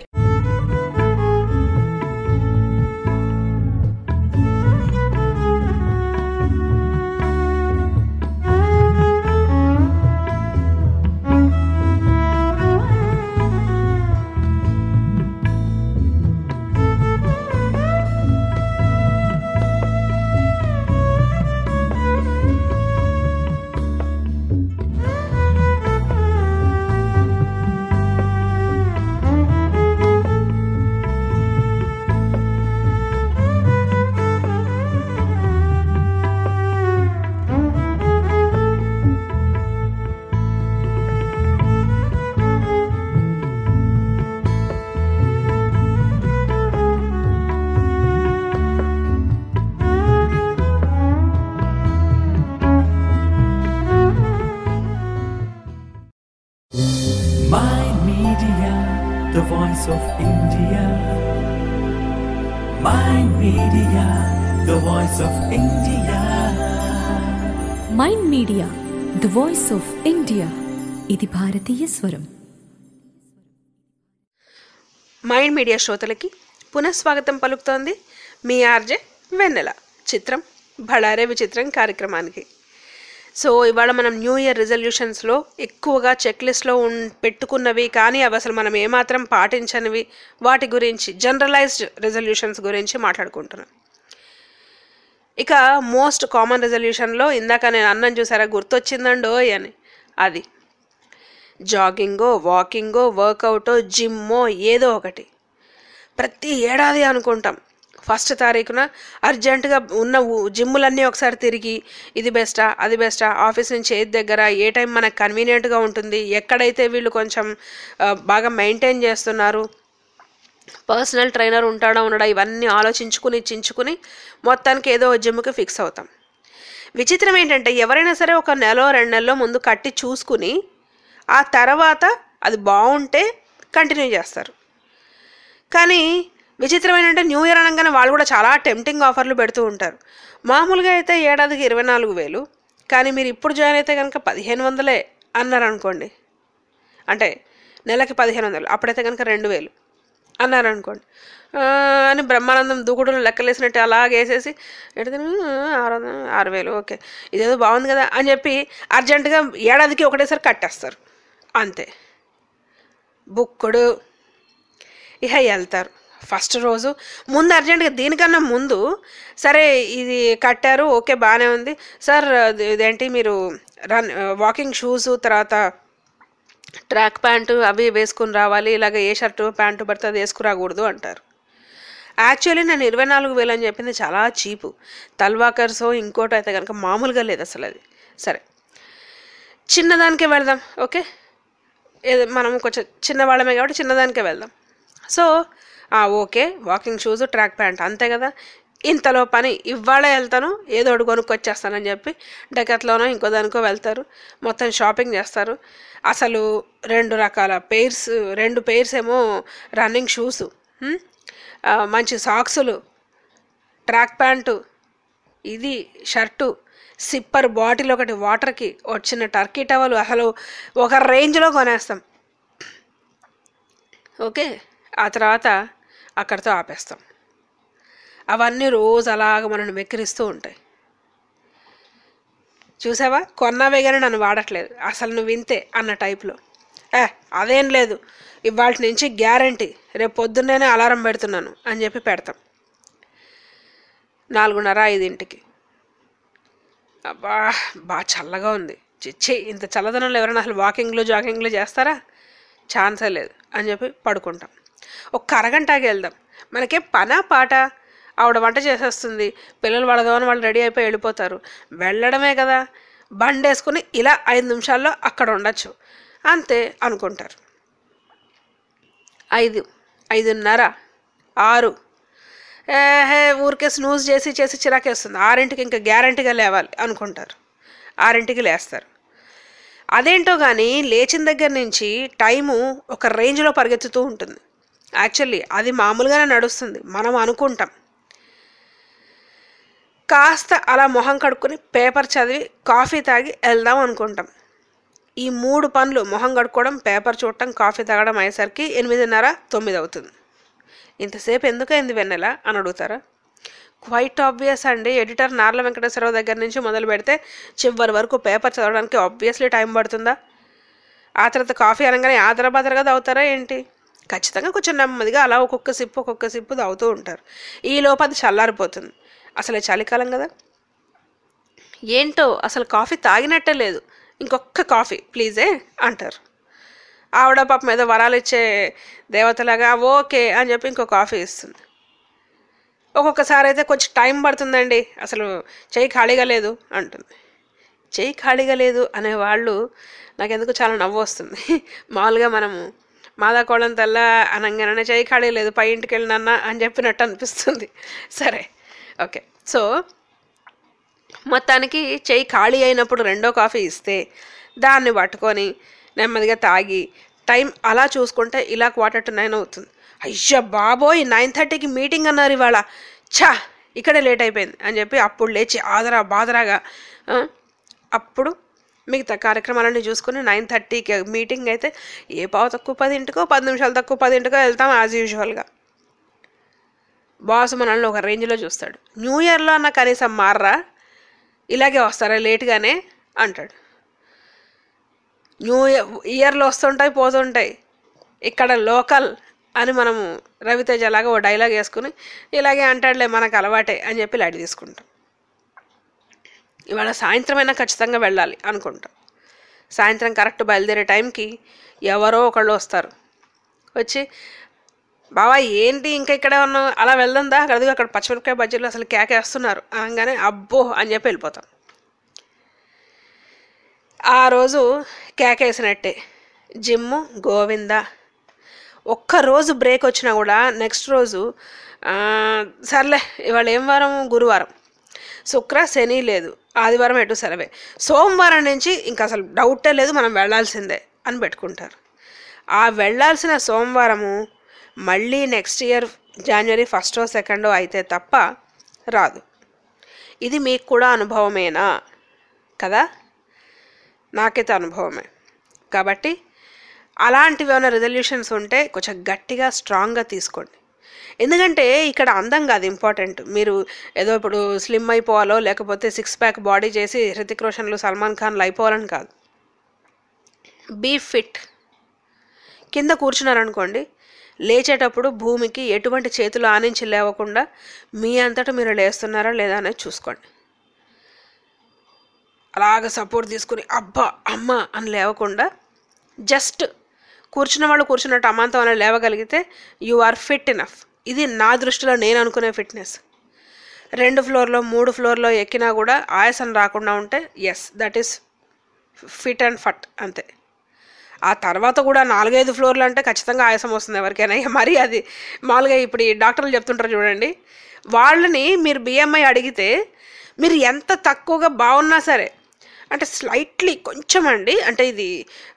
My Media, the voice of India. My Media, the voice of India. Mind media the voice of India ఇది భారతీయ స్వరం మైండ్ మీడియా శ్రోతలకి పునఃస్వాగతం పలుకుతోంది మీ ఆర్జే వెన్నెల చిత్రం బళారే విచిత్రం కార్యక్రమానికి సో ఇవాళ మనం న్యూ ఇయర్ రిజల్యూషన్స్లో ఎక్కువగా చెక్ లిస్ట్లో ఉన్ పెట్టుకున్నవి కానీ అవి అసలు మనం ఏమాత్రం పాటించనివి వాటి గురించి జనరలైజ్డ్ రిజల్యూషన్స్ గురించి మాట్లాడుకుంటున్నాం ఇక మోస్ట్ కామన్ రెజల్యూషన్లో ఇందాక నేను అన్నం చూసారా గుర్తొచ్చిందండో అని అది జాగింగో వాకింగో వర్కౌటో జిమ్మో ఏదో ఒకటి ప్రతి ఏడాది అనుకుంటాం ఫస్ట్ తారీఖున అర్జెంటుగా ఉన్న ఊ- జిమ్ములన్నీ ఒకసారి తిరిగి ఇది బెస్టా అది బెస్టా ఆఫీస్ నుంచి ఏది దగ్గర ఏ టైం మనకు కన్వీనియంట్గా ఉంటుంది ఎక్కడైతే వీళ్ళు కొంచెం ఆ, బాగా మెయింటైన్ చేస్తున్నారు పర్సనల్ ట్రైనర్ ఉంటాడా ఉండడా ఇవన్నీ ఆలోచించుకుని చించుకుని మొత్తానికి ఏదో ఒక జిమ్కి ఫిక్స్ అవుతాం విచిత్రం ఏంటంటే ఎవరైనా సరే ఒక నెల రెండు నెలలో ముందు కట్టి చూసుకుని ఆ తర్వాత అది బాగుంటే కంటిన్యూ చేస్తారు కానీ విచిత్రం ఏంటంటే న్యూ ఇయర్ అనగానే వాళ్ళు కూడా చాలా టెంప్టింగ్ ఆఫర్లు పెడుతూ ఉంటారు మామూలుగా అయితే ఏడాదికి ఇరవై నాలుగు వేలు కానీ మీరు ఇప్పుడు జాయిన్ అయితే కనుక పదిహేను వందలే అన్నారు అనుకోండి అంటే నెలకి పదిహేను వందలు అప్పుడైతే కనుక రెండు వేలు అన్నారు అనుకోండి ఆ, అని బ్రహ్మానందం దూకుడులు లెక్కలేసినట్టు అలాగే వేసేసి ఎడితే ఆరు వందలు ఆరు వేలు ఓకే ఇదేదో బాగుంది కదా అని చెప్పి అర్జెంటుగా ఏడాదికి ఒకటేసారి కట్టేస్తారు అంతే బుక్కుడు ఇహ వెళ్తారు ఫస్ట్ రోజు ముందు అర్జెంటుగా దీనికన్నా ముందు సరే ఇది కట్టారు ఓకే బాగానే ఉంది సార్ ఇది- ఇదేంటి మీరు రన్ వాకింగ్ షూస్ తర్వాత ట్రాక్ ప్యాంటు అవి వేసుకుని రావాలి ఇలాగ ఏ షర్టు ప్యాంటు పడితే అది వేసుకురాకూడదు అంటారు యాక్చువల్లీ నేను ఇరవై నాలుగు వేలు అని చెప్పింది చాలా చీపు తల్వాకర్సో ఇంకోటి అయితే కనుక మామూలుగా లేదు అసలు అది సరే చిన్నదానికే వెళ్దాం ఓకే ఏదో మనం కొంచెం చిన్నవాళ్ళమే కాబట్టి చిన్నదానికే వెళ్దాం సో ఆ, okay walking shoes track pant అంతే కదా ఇంతలో పని ఇవాళే వెళ్తాను ఏదో ఒకటి కొనుక్కొచ్చేస్తానని చెప్పి డెకత్లోనో ఇంకో దానికో వెళ్తారు మొత్తం షాపింగ్ చేస్తారు అసలు రెండు రకాల పెయిర్స్ రెండు పెయిర్స్ ఏమో రన్నింగ్ షూస్ మంచి సాక్సులు ట్రాక్ ప్యాంటు ఇది షర్టు సిప్పర్ బాటిల్ ఒకటి వాటర్కి వచ్చిన టర్కీ టవల్ అసలు ఒక రేంజ్లో కొనేస్తాం ఓకే ఆ తర్వాత అక్కడితో ఆపేస్తాం అవన్నీ రోజు అలాగ మనల్ని వెక్కిరిస్తూ ఉంటాయి చూసావా కొన్నావే కానీ నన్ను వాడట్లేదు అసలు నువ్వు ఇంతే అన్న టైప్లో ఏ అదేం లేదు ఇవాళ నుంచి గ్యారంటీ రేపు పొద్దున్నేనే అలారం పెడుతున్నాను అని చెప్పి పెడతాం నాలుగున్నర ఐదింటికి అబ్బా బాగా చల్లగా ఉంది చిచ్చి ఇంత చల్లదనంలో ఎవరైనా అసలు వాకింగ్లు జాగింగ్లు చేస్తారా ఛాన్సే లేదు అని చెప్పి పడుకుంటాం ఒక్క అరగంటకి వెళ్దాం మనకేం పనా పాట ఆవిడ వంట చేసేస్తుంది పిల్లలు వాళ్ళదని వాళ్ళు రెడీ అయిపోయి వెళ్ళిపోతారు వెళ్ళడమే కదా బండి వేసుకుని ఇలా ఐదు నిమిషాల్లో అక్కడ ఉండొచ్చు అంతే అనుకుంటారు ఐదు ఐదున్నర ఆరు ఏహే ఊరికే స్నూజ్ చేసి చేసి చిరాకేస్తుంది ఆరింటికి ఇంకా గ్యారంటీగా లేవాలి అనుకుంటారు ఆరింటికి లేస్తారు అదేంటో కానీ లేచిన దగ్గర నుంచి టైము ఒక రేంజ్లో పరిగెత్తుతూ ఉంటుంది యాక్చువల్లీ అది మామూలుగానే నడుస్తుంది మనం అనుకుంటాం కాస్త అలా మొహం కడుక్కొని పేపర్ చదివి కాఫీ తాగి వెళ్దాం అనుకుంటాం ఈ మూడు పనులు మొహం కడుక్కోవడం పేపర్ చూడటం కాఫీ తాగడం అయ్యేసరికి ఎనిమిదిన్నర తొమ్మిది అవుతుంది ఇంతసేపు ఎందుకైంది వెన్నెల అని అడుగుతారా క్వైట్ ఆబ్వియస్ అండి ఎడిటర్ నార్ల వెంకటేశ్వరరావు దగ్గర నుంచి మొదలు పెడితే చివరి వరకు పేపర్ చదవడానికి ఆబ్వియస్లీ టైం పడుతుందా ఆ తర్వాత కాఫీ అనగానే ఆదరబాదరగా తాగుతారా ఏంటి ఖచ్చితంగా కొంచెం నెమ్మదిగా అలా ఒక్కొక్క సిప్పు ఒక్కొక్క సిప్పు తాగుతూ ఉంటారు ఈ లోపు అది చల్లారిపోతుంది అసలే చలికాలం కదా ఏంటో అసలు కాఫీ తాగినట్టే లేదు ఇంకొక కాఫీ ప్లీజే అంటారు ఆవిడ పాపం ఏదో వరాలు ఇచ్చే దేవతలాగా ఓకే అని చెప్పి ఇంకో కాఫీ ఇస్తుంది ఒక్కొక్కసారి అయితే కొంచెం టైం పడుతుందండి అసలు చెయ్యి ఖాళీగా లేదు అంటుంది చెయ్యి ఖాళీగా లేదు అనే వాళ్ళు నాకెందుకు చాలా నవ్వు వస్తుంది మామూలుగా మనము మాదా కోళ్ళం తెల్ల అనగానే చెయ్యి ఖాళీ లేదు పై ఇంటికి వెళ్ళినన్నా అని చెప్పినట్టు అనిపిస్తుంది సరే ఓకే సో మొత్తానికి చెయ్యి ఖాళీ అయినప్పుడు రెండో కాఫీ ఇస్తే దాన్ని పట్టుకొని నెమ్మదిగా తాగి టైం అలా చూసుకుంటే ఇలా క్వార్టర్ టు నైన్ అవుతుంది అయ్యా బాబోయ్ నైన్ థర్టీకి మీటింగ్ అన్నారు ఇవాళ ఛా ఇక్కడే లేట్ అయిపోయింది అని చెప్పి అప్పుడు లేచి ఆదరా బాదరాగా ఆ, అప్పుడు మిగతా కార్యక్రమాలన్నీ చూసుకుని నైన్ థర్టీకి మీటింగ్ అయితే ఏ పావు తక్కువ పదింటికో పది నిమిషాలు తక్కువ పదింటికో వెళ్తాం యాజ్ యూజువల్గా బాస్ మనల్ని ఒక రేంజ్లో చూస్తాడు న్యూ ఇయర్లో అన్న కనీసం మారరా ఇలాగే వస్తారా లేట్గానే అంటాడు న్యూ ఇయర్ ఇయర్లో వస్తుంటాయి పోతుంటాయి ఇక్కడ లోకల్ అని మనము రవితేజ లాగా ఓ డైలాగ్ వేసుకుని ఇలాగే అంటాడులే మనకు అలవాటే అని చెప్పి లైట్ తీసుకుంటాం ఇవాళ సాయంత్రం అయినా ఖచ్చితంగా వెళ్ళాలి అనుకుంటాం సాయంత్రం కరెక్ట్ బయలుదేరే టైంకి ఎవరో ఒకళ్ళు వస్తారు వచ్చి బావా ఏంటి ఇంకా ఇక్కడే ఉన్నావు అలా వెళ్దాందా అక్కడ అక్కడ పచ్చిమిరపకాయ బజ్జీలు అసలు కేకేస్తున్నారు అనగానే అబ్బో అని చెప్పి వెళ్ళిపోతాం ఆ రోజు కేకేసినట్టే జిమ్ము గోవింద ఒక్క రోజు బ్రేక్ వచ్చినా కూడా నెక్స్ట్ రోజు ఆ, సర్లే ఇవాళ ఏం వారం గురువారం శుక్ర శని లేదు ఆదివారం ఎటు సెలవే సోమవారం నుంచి ఇంకా అసలు డౌటే లేదు మనం వెళ్ళాల్సిందే అని పెట్టుకుంటారు ఆ వెళ్ళాల్సిన సోమవారము మళ్ళీ నెక్స్ట్ ఇయర్ జనవరి ఫస్టో సెకండో అయితే తప్ప రాదు ఇది మీకు కూడా అనుభవమేనా కదా నాకైతే అనుభవమే కాబట్టి అలాంటివి ఏమైనా రిజల్యూషన్స్ ఉంటే కొంచెం గట్టిగా స్ట్రాంగ్గా తీసుకోండి ఎందుకంటే ఇక్కడ అందం కాదు ఇంపార్టెంట్ మీరు ఏదో ఇప్పుడు స్లిమ్ అయిపోవాలో లేకపోతే సిక్స్ ప్యాక్ బాడీ చేసి హృతిక్ రోషన్లు సల్మాన్ ఖాన్లు అయిపోవాలని కాదు బీ ఫిట్ కింద కూర్చున్నారనుకోండి లేచేటప్పుడు భూమికి ఎటువంటి చేతులు ఆనించి లేవకుండా మీ అంతటా మీరు లేస్తున్నారా లేదా అనేది చూసుకోండి అలాగ సపోర్ట్ తీసుకుని అబ్బా అమ్మ అని లేవకుండా జస్ట్ కూర్చున్న వాళ్ళు కూర్చున్నట్టు అమాంతం అని లేవగలిగితే యు ఆర్ ఫిట్ ఇనఫ్ ఇది నా దృష్టిలో నేను అనుకునే ఫిట్నెస్ రెండు ఫ్లోర్లో మూడు ఫ్లోర్లో ఎక్కినా కూడా ఆయాసం రాకుండా ఉంటే yes that is fit and fat అంతే ఆ తర్వాత కూడా నాలుగైదు ఫ్లోర్లు అంటే ఖచ్చితంగా ఆయాసం వస్తుంది ఎవరికైనా ఇక మరి అది మామూలుగా ఇప్పుడు ఈ డాక్టర్లు చెప్తుంటారు చూడండి వాళ్ళని మీరు బిఎంఐ అడిగితే మీరు ఎంత తక్కువగా బాగున్నా సరే అంటే స్లైట్లీ కొంచెం అండి అంటే ఇది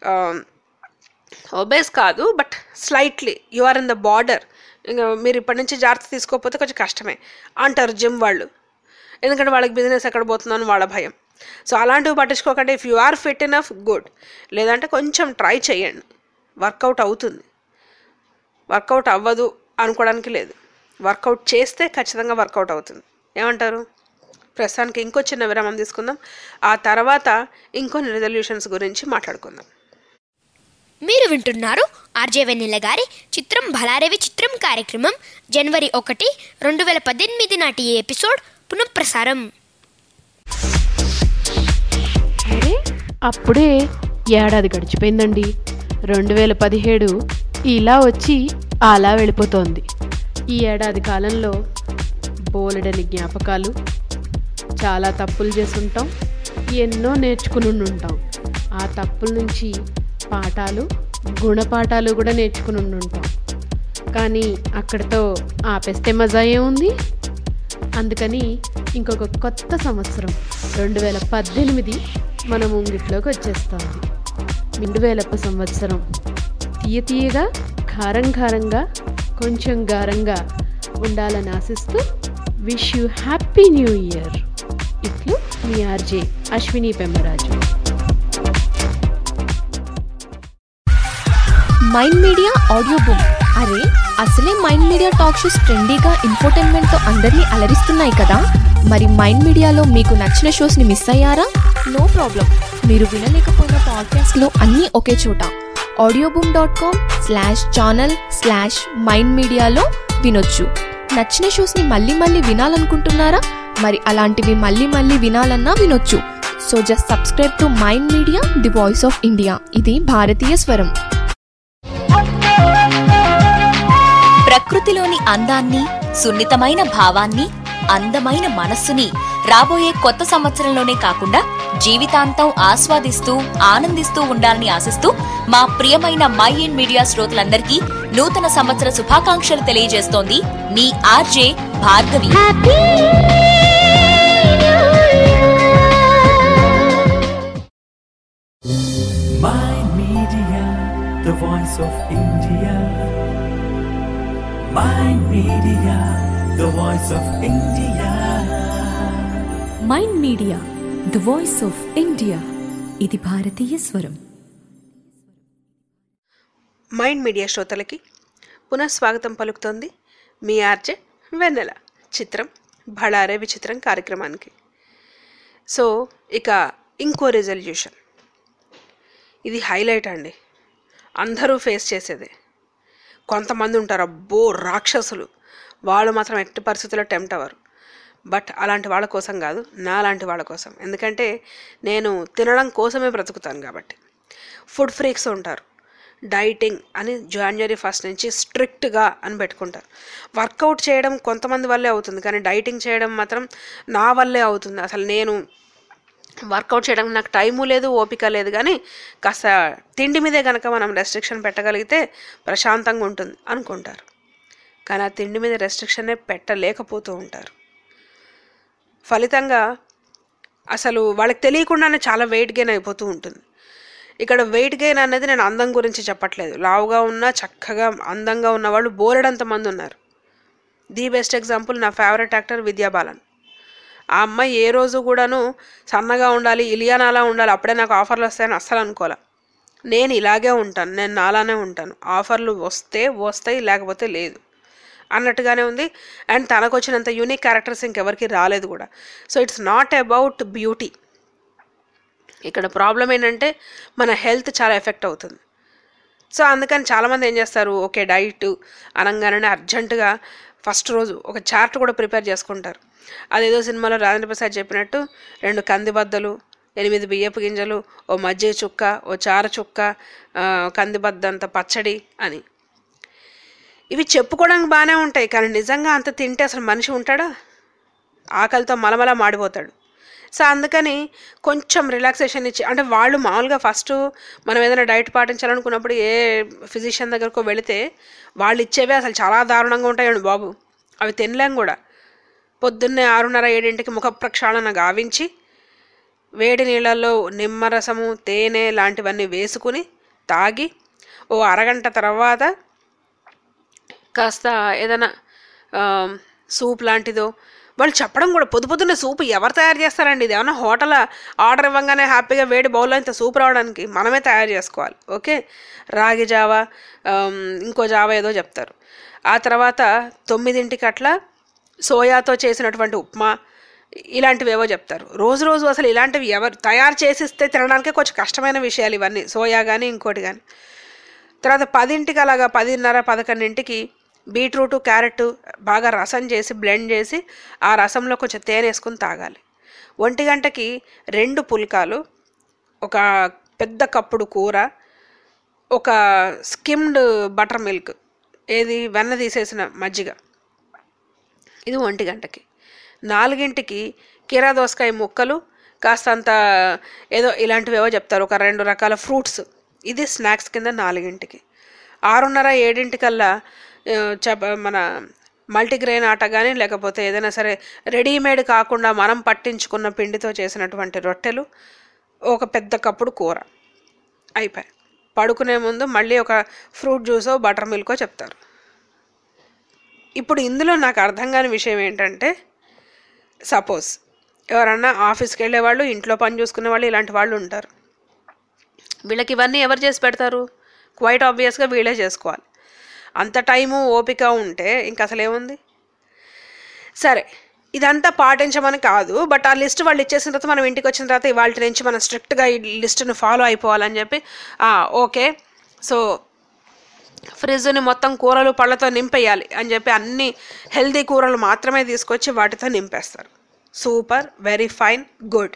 ఒబేస్ కాదు but slightly you are in the border ఇంకా మీరు ఇప్పటి నుంచి జాగ్రత్త తీసుకోకపోతే కొంచెం కష్టమే అంటారు జిమ్ వాళ్ళు ఎందుకంటే వాళ్ళకి బిజినెస్ ఎక్కడ పోతుందని వాళ్ళ భయం సో అలాంటివి పట్టించుకోకండి if you are fit enough good లేదంటే కొంచెం ట్రై చేయండి వర్కౌట్ అవుతుంది వర్కౌట్ అవ్వదు అనుకోవడానికి లేదు వర్కౌట్ చేస్తే ఖచ్చితంగా వర్కౌట్ అవుతుంది ఏమంటారు ప్రస్తుతానికి ఇంకో చిన్న విరామం తీసుకుందాం ఆ తర్వాత ఇంకొన్ని రిజల్యూషన్స్ గురించి మాట్లాడుకుందాం మీరు వింటున్నారు ఆర్జే వెన్నెల గారి చిత్రం భలారేవి చిత్రం కార్యక్రమం జనవరి ఒకటి రెండు వేల పద్దెనిమిది నాటి ఈ ఎపిసోడ్ పునఃప్రసారం అరే అప్పుడే ఏడాది గడిచిపోయిందండి రెండు వేల పదిహేడు ఇలా వచ్చి అలా వెళ్ళిపోతోంది ఈ ఏడాది కాలంలో బోలెడని జ్ఞాపకాలు చాలా తప్పులు చేసుంటాం ఎన్నో నేర్చుకుని ఉంటాం ఆ తప్పుల నుంచి పాఠాలు గుణపాఠాలు కూడా నేర్చుకుని ఉంటాం కానీ అక్కడితో ఆపేస్తే మజా ఏముంది అందుకని ఇంకొక కొత్త సంవత్సరం రెండు వేల పద్దెనిమిది మన ముంగిట్లోకి వచ్చేస్తుంది రెండు వేలపు సంవత్సరం తీయ తీయగా ఖారం ఖారంగా కొంచెం గారంగా ఉండాలని ఆశిస్తూ wish you happy new year ఇట్లు మీ RJ Ashwini Pemmaraju mind media audio book అరే అసలే మైండ్ మీడియా టాక్ షోస్ ట్రెండీగా ఇన్ఫోటైన్మెంట్తో అందరినీ అలరిస్తున్నాయి కదా మరి మైండ్ మీడియాలో మీకు నచ్చిన షోస్ని మిస్ అయ్యారా నో ప్రాబ్లం మీరు వినలేకపోయిన పాడ్కాస్ట్లో అన్నీ ఒకే చోట audio boom dot com slash channel slash mind మీడియాలో వినొచ్చు నచ్చిన షోస్ని మళ్ళీ మళ్ళీ వినాలనుకుంటున్నారా మరి అలాంటివి మళ్ళీ మళ్ళీ వినాలన్నా వినొచ్చు so just subscribe to mind media the voice of India ఇది భారతీయ స్వరం ప్రకృతిలోని అందాన్ని సున్నితమైన భావాన్ని అందమైన మనస్సుని రాబోయే కొత్త సంవత్సరంలోనే కాకుండా జీవితాంతం ఆస్వాదిస్తూ ఆనందిస్తూ ఉండాలని ఆశిస్తూ మా ప్రియమైన మై ఇన్ మీడియా శ్రోతలందరికీ నూతన సంవత్సర శుభాకాంక్షలు తెలియజేస్తోంది మీ RJ Bhargavi Mind Media, the voice of India. Mind Media, the voice of India. Mind media the voice of India ఇది భారతీయ స్వరం మైండ్ మీడియా శ్రోతలకి పునఃస్వాగతం పలుకుతోంది మీ ఆర్జే వెన్నెల చిత్రం భళారే విచిత్రం కార్యక్రమానికి సో ఇక ఇంకో రెజల్యూషన్ ఇది హైలైట్ అండి అందరూ ఫేస్ చేసేదే కొంతమంది ఉంటారు అబ్బో రాక్షసులు వాళ్ళు మాత్రం ఎట్టి పరిస్థితుల్లో టెంప్ట్ అవ్వరు బట్ అలాంటి వాళ్ళ కోసం కాదు నా లాంటి వాళ్ళ కోసం ఎందుకంటే నేను తినడం కోసమే బ్రతుకుతాను కాబట్టి ఫుడ్ ఫ్రీక్స్ ఉంటారు డైటింగ్ అని జనవరి ఫస్ట్ నుంచి స్ట్రిక్ట్గా అని పెట్టుకుంటారు వర్కౌట్ చేయడం కొంతమంది వల్లే అవుతుంది కానీ డైటింగ్ చేయడం మాత్రం నా వల్లే అవుతుంది అసలు నేను వర్కౌట్ చేయడానికి నాకు టైము లేదు ఓపిక లేదు కానీ కాస్త తిండి మీదే కనుక మనం రెస్ట్రిక్షన్ పెట్టగలిగితే ప్రశాంతంగా ఉంటుంది అనుకుంటారు కానీ ఆ తిండి మీద రెస్ట్రిక్షనే పెట్టలేకపోతూ ఉంటారు ఫలితంగా అసలు వాళ్ళకి తెలియకుండానే చాలా వెయిట్ గెయిన్ అయిపోతూ ఉంటుంది ఇక్కడ వెయిట్ గెయిన్ అనేది నేను అందం గురించి చెప్పట్లేదు లావుగా ఉన్న చక్కగా అందంగా ఉన్న వాళ్ళు బోలెడంత మంది ఉన్నారు ది బెస్ట్ ఎగ్జాంపుల్ నా ఫేవరెట్ యాక్టర్ విద్యాబాలన్ ఆ అమ్మాయి ఏ రోజు కూడాను సన్నగా ఉండాలి ఇలియానాలా ఉండాలి అప్పుడే నాకు ఆఫర్లు వస్తాయని అస్సలు అనుకోలే నేను ఇలాగే ఉంటాను నేను నాలానే ఉంటాను ఆఫర్లు వస్తే వస్తాయి లేకపోతే లేదు అన్నట్టుగానే ఉంది అండ్ తనకు వచ్చినంత యూనిక్ క్యారెక్టర్స్ ఇంకెవరికి రాలేదు కూడా so it's not about beauty ఇక్కడ ప్రాబ్లం ఏంటంటే మన హెల్త్ చాలా ఎఫెక్ట్ అవుతుంది సో అందుకని చాలామంది ఏం చేస్తారు ఓకే డైట్ అనగానే అర్జెంటుగా ఫస్ట్ రోజు ఒక చార్ట్ కూడా ప్రిపేర్ చేసుకుంటారు అదేదో సినిమాలో రాజేంద్ర ప్రసాద్ చెప్పినట్టు రెండు కందిబద్దలు ఎనిమిది బియ్యపు గింజలు ఓ మజ్జిగ చుక్క ఓ చార చుక్క ఆ, కందిబద్దంత పచ్చడి అని ఇవి చెప్పుకోవడానికి బాగానే ఉంటాయి కానీ నిజంగా అంత తింటే అసలు మనిషి ఉంటాడా ఆకలితో మలమల మాడిపోతాడు సో అందుకని కొంచెం రిలాక్సేషన్ ఇచ్చి అంటే వాళ్ళు మామూలుగా ఫస్ట్ మనం ఏదైనా డైట్ పాటించాలనుకున్నప్పుడు ఏ ఫిజిషియన్ దగ్గరకు వెళితే వాళ్ళు ఇచ్చేవే అసలు చాలా దారుణంగా ఉంటాయండి బాబు అవి తినలేం కూడా పొద్దున్నే ఆరున్నర ఏడింటికి ముఖ ప్రక్షాళన గావించి వేడి నీళ్ళల్లో నిమ్మరసము తేనె లాంటివన్నీ వేసుకుని తాగి ఓ అరగంట తర్వాత కాస్త ఏదైనా ఆ, సూప్ లాంటిదో వాళ్ళు చెప్పడం కూడా పొద్దు పొద్దున్నే సూప్ ఎవరు తయారు చేస్తారండి ఇది ఏమన్నా హోటల్ ఆర్డర్ ఇవ్వగానే హ్యాపీగా వేడి బౌల్లో ఇంత సూప్ రావడానికి మనమే తయారు చేసుకోవాలి ఓకే రాగి జావా ఆమ్, ఇంకో జావా ఏదో చెప్తారు ఆ తర్వాత తొమ్మిదింటికి అట్లా సోయాతో చేసినటువంటి ఉప్మా ఇలాంటివి ఏవో చెప్తారు రోజు రోజు అసలు ఇలాంటివి ఎవరు తయారు చేసిస్తే తినడానికే కొంచెం కష్టమైన విషయాలు ఇవన్నీ సోయా కానీ ఇంకోటి కానీ తర్వాత పదింటికి అలాగా పదిన్నర పదకొండింటికి బీట్రూట్ క్యారెట్ బాగా రసం చేసి బ్లెండ్ చేసి ఆ రసంలో కొంచెం తేనె వేసుకుని తాగాలి ఒంటి గంటకి రెండు పుల్కాలు ఒక పెద్ద కప్పుడు కూర ఒక స్కిమ్డ్ బటర్ మిల్క్ ఏది వెన్న తీసేసిన మజ్జిగ ఇది ఒంటి గంటకి నాలుగింటికి కీరా దోసకాయ ముక్కలు కాస్తంత ఏదో ఇలాంటివేవో చెప్తారు ఒక రెండు రకాల ఫ్రూట్స్ ఇది స్నాక్స్ కింద నాలుగింటికి ఆరున్నర ఏడింటికల్లా ఆ, చప మన మల్టీగ్రెయిన్ ఆట కానీ లేకపోతే ఏదైనా సరే రెడీమేడ్ కాకుండా మనం పట్టించుకున్న పిండితో చేసినటువంటి రొట్టెలు ఒక పెద్ద కప్పుడు కూర అయిపోయి పడుకునే ముందు మళ్ళీ ఒక ఫ్రూట్ జ్యూసో బటర్ మిల్కో చెప్తారు ఇప్పుడు ఇందులో నాకు అర్థం కాని విషయం ఏంటంటే సపోజ్ ఎవరన్నా ఆఫీస్కి వెళ్ళే వాళ్ళు ఇంట్లో పని చూసుకునే వాళ్ళు ఇలాంటి వాళ్ళు ఉంటారు వీళ్ళకి ఇవన్నీ ఎవరు చేసి పెడతారు క్వైట్ ఆబ్వియస్గా వీళ్ళే చేసుకోవాలి అంత టైము ఓపిక ఉంటే ఇంక అసలు ఏముంది సరే ఇదంతా పాటించమని కాదు బట్ ఆ లిస్ట్ వాళ్ళు ఇచ్చేసిన తర్వాత మనం ఇంటికి వచ్చిన తర్వాత ఇవాళ నుంచి మనం స్ట్రిక్ట్గా ఈ లిస్ట్ని ఫాలో అయిపోవాలని చెప్పి "ఆ, ఓకే సో ఫ్రిడ్జ్ని మొత్తం కూరలు పళ్ళతో నింపేయాలి అని చెప్పి అన్ని హెల్దీ కూరలు మాత్రమే తీసుకొచ్చి వాటితో నింపేస్తారు సూపర్ వెరీ ఫైన్ గుడ్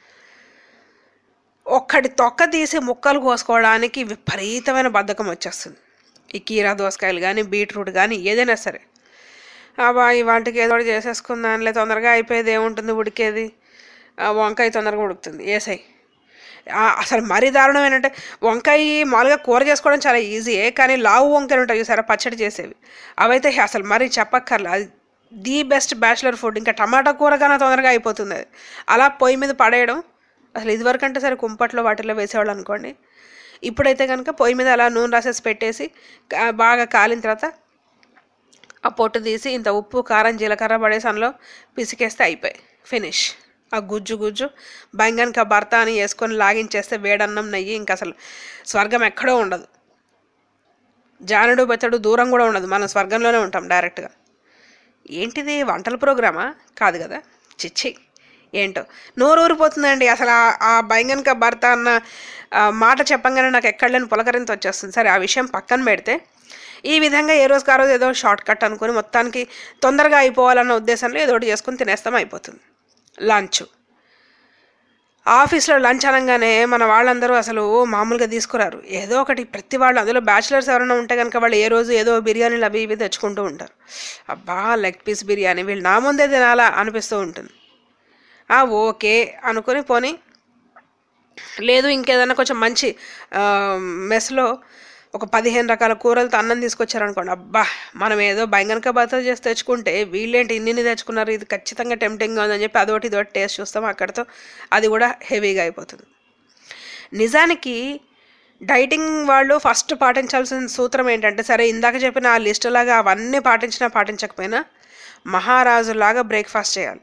ఒక్కటి తొక్క తీసి ముక్కలు కోసుకోవడానికి విపరీతమైన బద్ధకం వచ్చేస్తుంది ఈ కీరా దోసకాయలు కానీ బీట్రూట్ కానీ ఏదైనా సరే అబ్బా ఈ వంటకి ఏదో ఒకటి చేసేసుకుందాంలే తొందరగా అయిపోయేది ఏముంటుంది ఉడికేది ఆ, వంకాయ తొందరగా ఉడుకుతుంది ఏసై అసలు మరీ దారుణం ఏంటంటే వంకాయ మామూలుగా కూర చేసుకోవడం చాలా ఈజీయే కానీ లావు వంకాయలు ఉంటాయి చూసారా పచ్చడి చేసేవి అవైతే అసలు మరీ చెప్పక్కర్లే అది ది బెస్ట్ బ్యాచిలర్ ఫుడ్ ఇంకా టమాటా కూర కన్నా తొందరగా అయిపోతుంది అది అలా పొయ్యి మీద పడేయడం అసలు ఇదివరకు అంటే సరే కుంపట్లో వాటిలో వేసేవాళ్ళు అనుకోండి ఇప్పుడైతే కనుక పొయ్యి మీద అలా నూనె రాసేసి పెట్టేసి కా- బాగా కాలిన తర్వాత ఆ పొట్టు తీసి ఇంత ఉప్పు కారం జీలకర్ర పడేసి అందులో పిసికేస్తే అయిపోయి ఫినిష్ ఆ గుజ్జు గుజ్జు బంగానికి భర్త అని వేసుకొని లాగించేస్తే వేడన్నం నెయ్యి ఇంకా అసలు స్వర్గం ఎక్కడో ఉండదు జానుడు బెత్తడు దూరం కూడా ఉండదు మనం స్వర్గంలోనే ఉంటాం డైరెక్ట్గా ఏంటిది వంటల ప్రోగ్రామా కాదు కదా చిచ్చి ఏంటో నోరు ఊరిపోతుందండి అసలు ఆ- ఆ బైంగన్క భర్త అన్న ఆ, మాట చెప్పంగానే నాకు ఎక్కడ లేని పులకరింత వచ్చేస్తుంది సరే ఆ విషయం పక్కన పెడితే ఈ విధంగా ఏ రోజుకి ఆ రోజు ఏదో షార్ట్ కట్ అనుకుని మొత్తానికి తొందరగా అయిపోవాలన్న ఉద్దేశంలో ఏదో ఒకటి చేసుకుని తినేస్తాం అయిపోతుంది లంచ్ ఆఫీస్లో లంచ్ అనగానే మన వాళ్ళందరూ అసలు మామూలుగా తీసుకురారు ఏదో ఒకటి ప్రతి వాళ్ళు అందులో బ్యాచిలర్స్ ఎవరైనా ఉంటే కనుక వాళ్ళు ఏ రోజు ఏదో బిర్యానీలు అవి ఇవి తెచ్చుకుంటూ ఉంటారు అబ్బా లెగ్ పీస్ బిర్యానీ వీళ్ళు నా ముందే తినాలా అనిపిస్తూ ఉంటుంది ఆ ఓకే అనుకుని పోనీ లేదు ఇంకేదైనా కొంచెం మంచి ఆ, మెస్లో ఒక పదిహేను రకాల కూరలతో అన్నం తీసుకొచ్చారనుకోండి అబ్బా మనం ఏదో బయంగనక బాత చేసి తెచ్చుకుంటే వీళ్ళేంటి ఇన్ని తెచ్చుకున్నారు ఇది ఖచ్చితంగా టెంప్టింగ్గా ఉందని చెప్పి అదొకటి ఇదొకటి టేస్ట్ చూస్తాం అక్కడితో అది కూడా హెవీగా అయిపోతుంది నిజానికి డైటింగ్ వాళ్ళు ఫస్ట్ పాటించాల్సిన సూత్రం ఏంటంటే సరే ఇందాక చెప్పిన ఆ లిస్ట్ లాగా అవన్నీ పాటించినా పాటించకపోయినా మహారాజులాగా బ్రేక్ఫాస్ట్ చేయాలి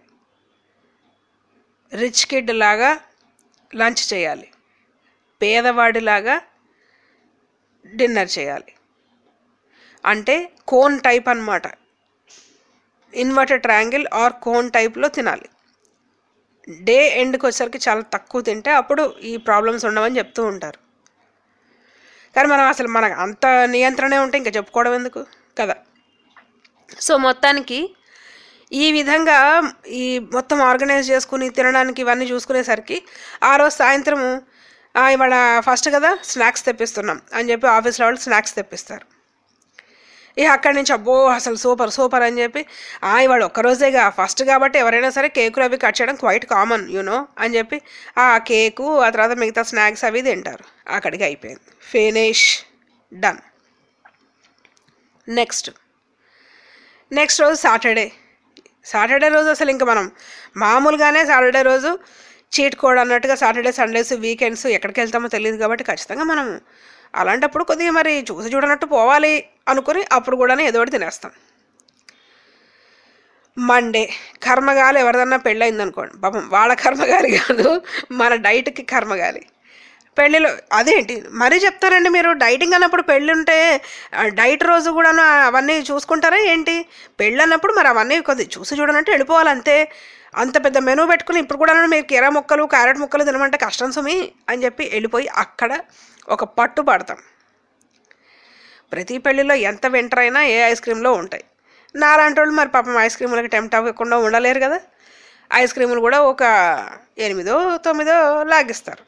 రిచ్ కిడ్ లాగా లంచ్ చేయాలి పేదవాడిలాగా డిన్నర్ చేయాలి అంటే కోన్ టైప్ అన్నమాట ఇన్వర్టెడ్ ట్రయాంగిల్ ఆర్ కోన్ టైప్లో తినాలి డే ఎండ్కి వచ్చేసరికి చాలా తక్కువ తింటే అప్పుడు ఈ ప్రాబ్లమ్స్ ఉండవని చెప్తూ ఉంటారు కానీ మనం అసలు మనకు అంత నియంత్రణే ఉంటే ఇంకా చెప్పుకోవడం ఎందుకు కదా సో మొత్తానికి ఈ విధంగా ఈ మొత్తం ఆర్గనైజ్ చేసుకుని తినడానికి ఇవన్నీ చూసుకునేసరికి ఆ రోజు సాయంత్రము "ఆ, ఇవాళ ఫస్ట్ కదా స్నాక్స్ తెప్పిస్తున్నాం అని చెప్పి ఆఫీస్లో వాళ్ళు స్నాక్స్ తెప్పిస్తారు ఇక అక్కడి నుంచి అబ్బో అసలు సూపర్ సూపర్ అని చెప్పి "ఆ, ఇవాళ ఒక్కరోజేగా ఫస్ట్ కాబట్టి ఎవరైనా సరే కేకులు అవి కట్ చేయడం క్వైట్ కామన్ యూనో అని చెప్పి ఆ కేకు ఆ తర్వాత మిగతా స్నాక్స్ అవి తింటారు అక్కడికి అయిపోయింది ఫినిష్ డన్ నెక్స్ట్ నెక్స్ట్ రోజు సాటర్డే సాటర్డే రోజు అసలు ఇంకా మనం మామూలుగానే సాటర్డే రోజు చీట్ కోడ్ అన్నట్టుగా సాటర్డే సండేస్ వీకెండ్స్ ఎక్కడికి వెళ్తామో తెలియదు కాబట్టి ఖచ్చితంగా మనం అలాంటప్పుడు కొద్దిగా మరి చూసి చూడనట్టు పోవాలి అనుకుని అప్పుడు కూడా ఏదో ఒకటి తినేస్తాం మండే కర్మగాలి ఎవరిదన్నా పెళ్ళయింది అనుకోండి పాపం వాళ్ళ కర్మగాలి కాదు మన డైట్కి కర్మగాలి పెళ్ళిలో అదేంటి మరీ చెప్తారండి మీరు డైటింగ్ అన్నప్పుడు పెళ్ళి ఉంటే ఆ, డైట్ రోజు కూడా అవన్నీ చూసుకుంటారా ఏంటి పెళ్ళి అన్నప్పుడు మరి అవన్నీ కొద్ది చూసి చూడనంటే వెళ్ళిపోవాలి అంతే అంత పెద్ద మెనూ పెట్టుకుని ఇప్పుడు కూడా మీరు కీరా ముక్కలు క్యారెట్ ముక్కలు తినమంటే కష్టం సుమి అని చెప్పి వెళ్ళిపోయి అక్కడ ఒక పట్టు పడతాం ప్రతి పెళ్ళిలో ఎంత వింటర్ అయినా ఏ ఐస్ క్రీమ్లో ఉంటాయి నాలాంటి వాళ్ళు మరి పాపం ఐస్ క్రీములకి టెంప్ట్ అవ్వకుండా ఉండలేరు కదా ఐస్ క్రీములు కూడా ఒక ఎనిమిదో తొమ్మిదో లాగిస్తారు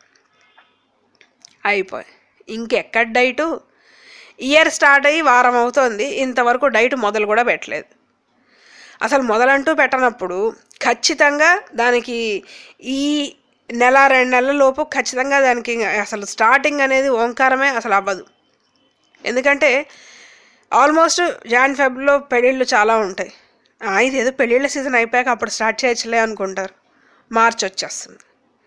అయిపోయి ఇంకెక్కడ డైటు ఇయర్ స్టార్ట్ అయ్యి వారం అవుతోంది ఇంతవరకు డైట్ మొదలు కూడా పెట్టలేదు అసలు మొదలంటూ పెట్టనప్పుడు ఖచ్చితంగా దానికి ఈ నెల రెండు నెలల లోపు ఖచ్చితంగా దానికి అసలు స్టార్టింగ్ అనేది ఓంకారమే అసలు అవ్వదు ఎందుకంటే ఆల్మోస్ట్ జాన్ ఫెబ్లో పెళ్ళిళ్ళు చాలా ఉంటాయి ఆ, ఇదేదో పెళ్ళిళ్ళ సీజన్ అయిపోయాక అప్పుడు స్టార్ట్ చేయొచ్చులే అనుకుంటారు మార్చ్ వచ్చేస్తుంది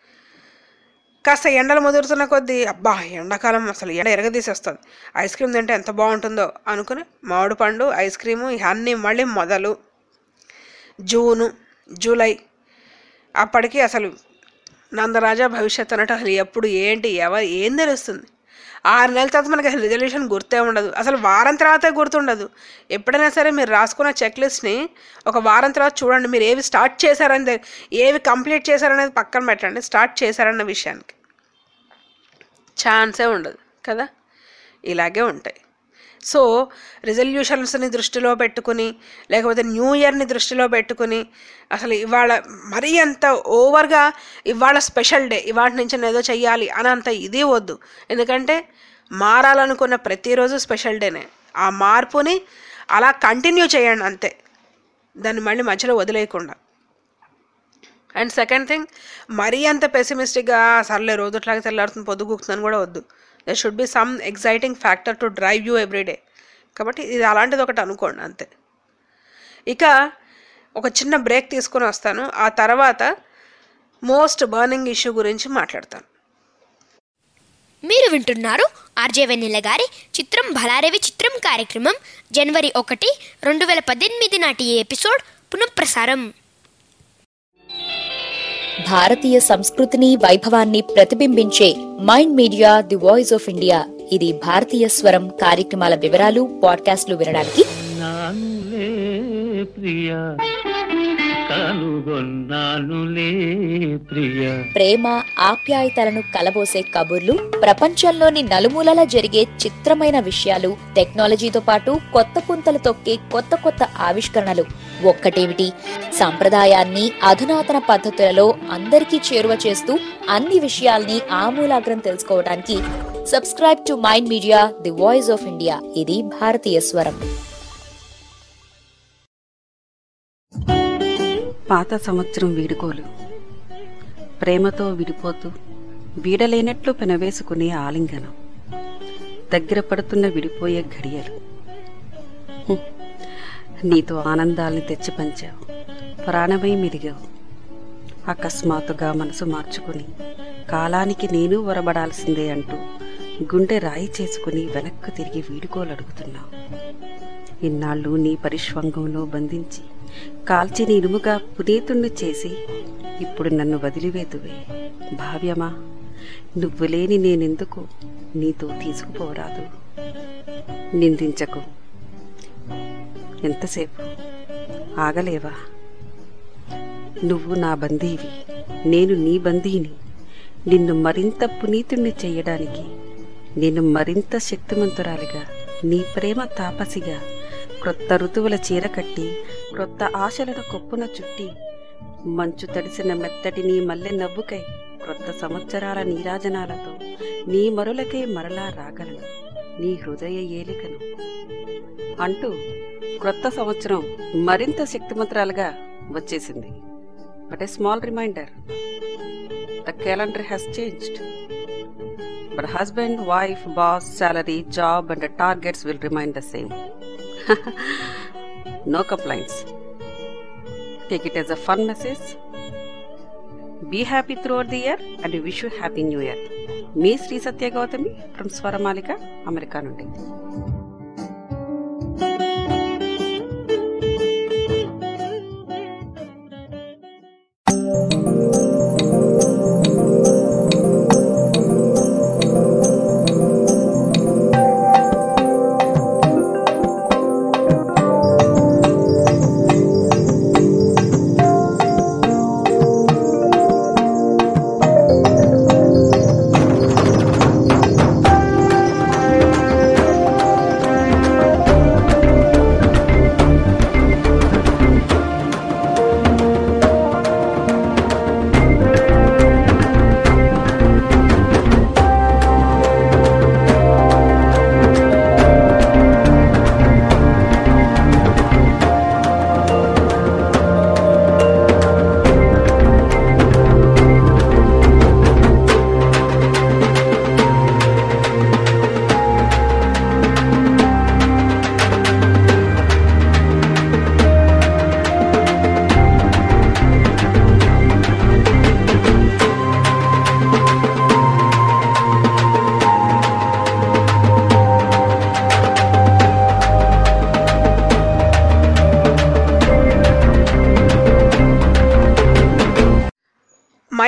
కాస్త ఎండలు ముదురుతున్న కొద్దీ అబ్బా ఎండాకాలం అసలు ఎండ ఎరగదీసేస్తుంది ఐస్ క్రీమ్ తింటే ఎంత బాగుంటుందో అనుకుని మామిడి పండు ఐస్ క్రీము ఇవన్నీ మళ్ళీ మొదలు జూను జూలై అప్పటికి అసలు నందరాజా భవిష్యత్ అన్నట్టు అసలు ఎప్పుడు ఏంటి ఎవరు ఏం తెలుస్తుంది ఆరు నెలల తర్వాత మనకి అసలు రిజల్యూషన్ గుర్తే ఉండదు అసలు వారం తర్వాతే గుర్తుండదు ఎప్పుడైనా సరే మీరు రాసుకున్న చెక్ లిస్ట్ని ఒక వారం తర్వాత చూడండి మీరు ఏవి స్టార్ట్ చేశారని తె- ఏవి కంప్లీట్ చేశారనేది పక్కన పెట్టండి స్టార్ట్ చేశారన్న విషయానికి ఛాన్సే ఉండదు కదా ఇలాగే ఉంటాయి సో రిజల్యూషన్స్ని దృష్టిలో పెట్టుకుని లేకపోతే న్యూ ఇయర్ని దృష్టిలో పెట్టుకుని అసలు ఇవాళ మరీ అంత ఓవర్గా ఇవాళ స్పెషల్ డే ఇవాళ నుంచి నేను ఏదో చెయ్యాలి అని అంత ఇది వద్దు ఎందుకంటే మారాలనుకున్న ప్రతిరోజు స్పెషల్ డేనే ఆ మార్పుని అలా కంటిన్యూ చేయండి అంతే దాన్ని మళ్ళీ మధ్యలో వదిలేయకుండా అండ్ సెకండ్ థింగ్ మరీ అంత పెసిమిస్టిక్గా సర్లే రోజుట్లాగా తెల్లారుతుంది పొద్దుగుతుందని కూడా వద్దు there should be some exciting factor to drive you everyday కాబట్టి ఇది అలాంటిది ఒకటి అనుకోండి అంతే ఇక ఒక చిన్న బ్రేక్ తీసుకొని వస్తాను ఆ తర్వాత మోస్ట్ బర్నింగ్ ఇష్యూ గురించి మాట్లాడతాను మీరు వింటున్నారు ఆర్జే వెన్నెల గారి చిత్రం భలారేవి చిత్రం కార్యక్రమం జనవరి ఒకటి రెండు వేల పద్దెనిమిది నాటి ఎపిసోడ్ పునఃప్రసారం భారతీయ సంస్కృతిని వైభవాన్ని ప్రతిబింబించే mind media the voice of India ఇది భారతీయ స్వరం కార్యక్రమాల వివరాలు పాడ్కాస్ట్లు వినడానికి నానులే ప్రియ కనుగొన్నానులే ప్రియ ప్రేమ ఆప్యాయతలను కలబోసే కబుర్లు ప్రపంచంలోని నలుమూలలా జరిగే చిత్రమైన విషయాలు టెక్నాలజీతో పాటు కొత్త పుంతలు తొక్కే కొత్త కొత్త ఆవిష్కరణలు ఒక్కటేమిటి సంప్రదాయాన్ని అధునాతన పద్ధతులలో అందరికీ చేరువ చేస్తూ అన్ని విషయాల్ని ఆమూలాగ్రం తెలుసుకోవడానికి subscribe to mind media the voice of India ఇది భారతీయ స్వరం పాత సంవత్సరం వీడుకోలు ప్రేమతో విడిపోతూ వీడలేనట్లు పెనవేసుకునే ఆలింగనం దగ్గర పడుతున్న విడిపోయే ఘడియలు హ్మ్. నీతో ఆనందాల్ని తెచ్చి పంచావు ప్రాణమై మెరిగావు అకస్మాత్తుగా మనసు మార్చుకుని కాలానికి నేను వరబడాల్సిందే అంటూ గుండె రాయి చేసుకుని వెనక్కు తిరిగి వీడుకోలు అడుగుతున్నావు ఇన్నాళ్ళు నీ పరిష్వంగంలో బంధించి కాల్చిని ఇనుముగా పునీతుణ్ణి చేసి ఇప్పుడు నన్ను వదిలివేతువే భావ్యమా నువ్వు లేని నేనెందుకు నీతో తీసుకుపోరాదు నిందించకు ఎంతసేపు ఆగలేవా నువ్వు నా బందీవి నేను నీ బందీని నిన్ను మరింత పునీతుణ్ణి చెయ్యడానికి నేను మరింత శక్తిమంతురాలిగా నీ ప్రేమ తాపసిగా క్రొత్త ఋతువుల చీర కట్టి క్రొత్త ఆశలను కొప్పున చుట్టి మంచు తడిసిన మెత్తటి నీ మల్లె నవ్వుకై క్రొత్త సంవత్సరాల నీరాజనాలతో నీ మరులకే మరలా రాగలను నీ హృదయ ఏలికను అంటూ క్రొత్త సంవత్సరం మరింత శక్తిమంతురాలుగా వచ్చేసింది but a small reminder the calendar has changed but husband wife boss salary job and targets will remain the same no complaints. Take it as a fun message. Be happy throughout the year and we wish you happy new year. మీ శ్రీ సత్య గౌతమి ఫ్రమ్ స్వరమాలిక అమెరికా నుండి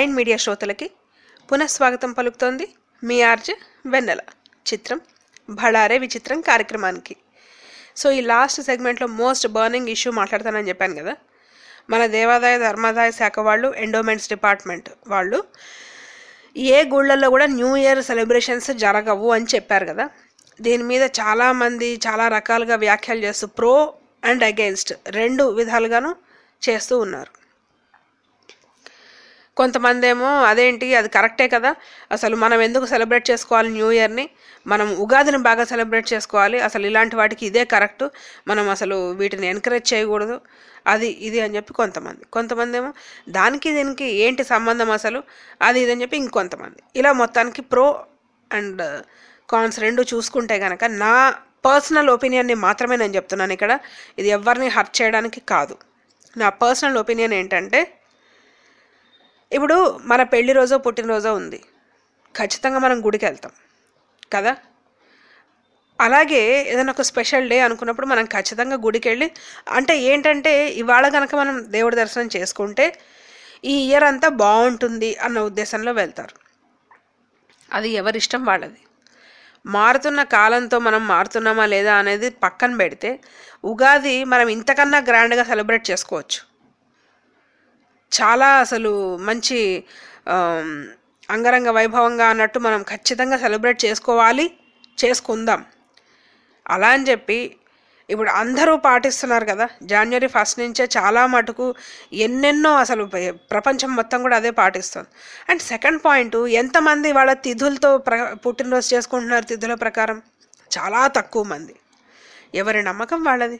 మైండ్ మీడియా శ్రోతలకి పునఃస్వాగతం పలుకుతోంది మీ ఆర్జే వెన్నెల చిత్రం భళారే విచిత్రం కార్యక్రమానికి సో ఈ లాస్ట్ సెగ్మెంట్లో మోస్ట్ బర్నింగ్ ఇష్యూ మాట్లాడతానని చెప్పాను కదా మన దేవాదాయ ధర్మాదాయ శాఖ వాళ్ళు ఎండోమెంట్స్ డిపార్ట్మెంట్ వాళ్ళు ఏ గుళ్ళల్లో కూడా న్యూ ఇయర్ సెలబ్రేషన్స్ జరగవు అని చెప్పారు కదా దీని మీద చాలామంది చాలా రకాలుగా వ్యాఖ్యలు చేస్తూ ప్రో అండ్ అగెయిన్స్ట్ రెండు విధాలుగాను చేస్తూ ఉన్నారు కొంతమంది ఏమో అదేంటి అది కరెక్టే కదా అసలు మనం ఎందుకు సెలబ్రేట్ చేసుకోవాలి న్యూ ఇయర్ని మనం ఉగాదిని బాగా సెలబ్రేట్ చేసుకోవాలి అసలు ఇలాంటి వాటికి ఇదే కరెక్ట్ మనం అసలు వీటిని ఎంకరేజ్ చేయకూడదు అది ఇది అని చెప్పి కొంతమంది కొంతమంది ఏమో దానికి దీనికి ఏంటి సంబంధం అసలు అది ఇది అని చెప్పి ఇంకొంతమంది ఇలా మొత్తానికి ప్రో అండ్ కాన్స్ రెండు చూసుకుంటే కనుక నా పర్సనల్ ఒపీనియన్ని మాత్రమే నేను చెప్తున్నాను ఇక్కడ ఇది ఎవరిని హర్ట్ చేయడానికి కాదు నా పర్సనల్ ఒపీనియన్ ఏంటంటే ఇప్పుడు మన పెళ్లి రోజో పుట్టినరోజో ఉంది ఖచ్చితంగా మనం గుడికి వెళ్తాం కదా అలాగే ఏదైనా ఒక స్పెషల్ డే అనుకున్నప్పుడు మనం ఖచ్చితంగా గుడికి వెళ్ళి అంటే ఏంటంటే ఇవాళ కనుక మనం దేవుడి దర్శనం చేసుకుంటే ఈ ఇయర్ అంతా బాగుంటుంది అన్న ఉద్దేశంలో వెళ్తారు అది ఎవరిష్టం వాళ్ళది మారుతున్న కాలంతో మనం మారుతున్నామా లేదా అనేది పక్కన పెడితే ఉగాది మనం ఇంతకన్నా గ్రాండ్గా సెలబ్రేట్ చేసుకోవచ్చు చాలా అసలు మంచి ఆమ్, అంగరంగ వైభవంగా అన్నట్టు మనం ఖచ్చితంగా సెలబ్రేట్ చేసుకోవాలి చేసుకుందాం అలా అని చెప్పి ఇప్పుడు అందరూ పాటిస్తున్నారు కదా జనవరి ఫస్ట్ నుంచే చాలా మటుకు ఎన్నెన్నో అసలు ప్ర- ప్రపంచం మొత్తం కూడా అదే పాటిస్తుంది అండ్ సెకండ్ పాయింట్ ఎంతమంది వాళ్ళ తిథులతో ప్ర పుట్టినరోజు చేసుకుంటున్నారు తిథుల ప్రకారం చాలా తక్కువ మంది ఎవరి నమ్మకం వాళ్ళది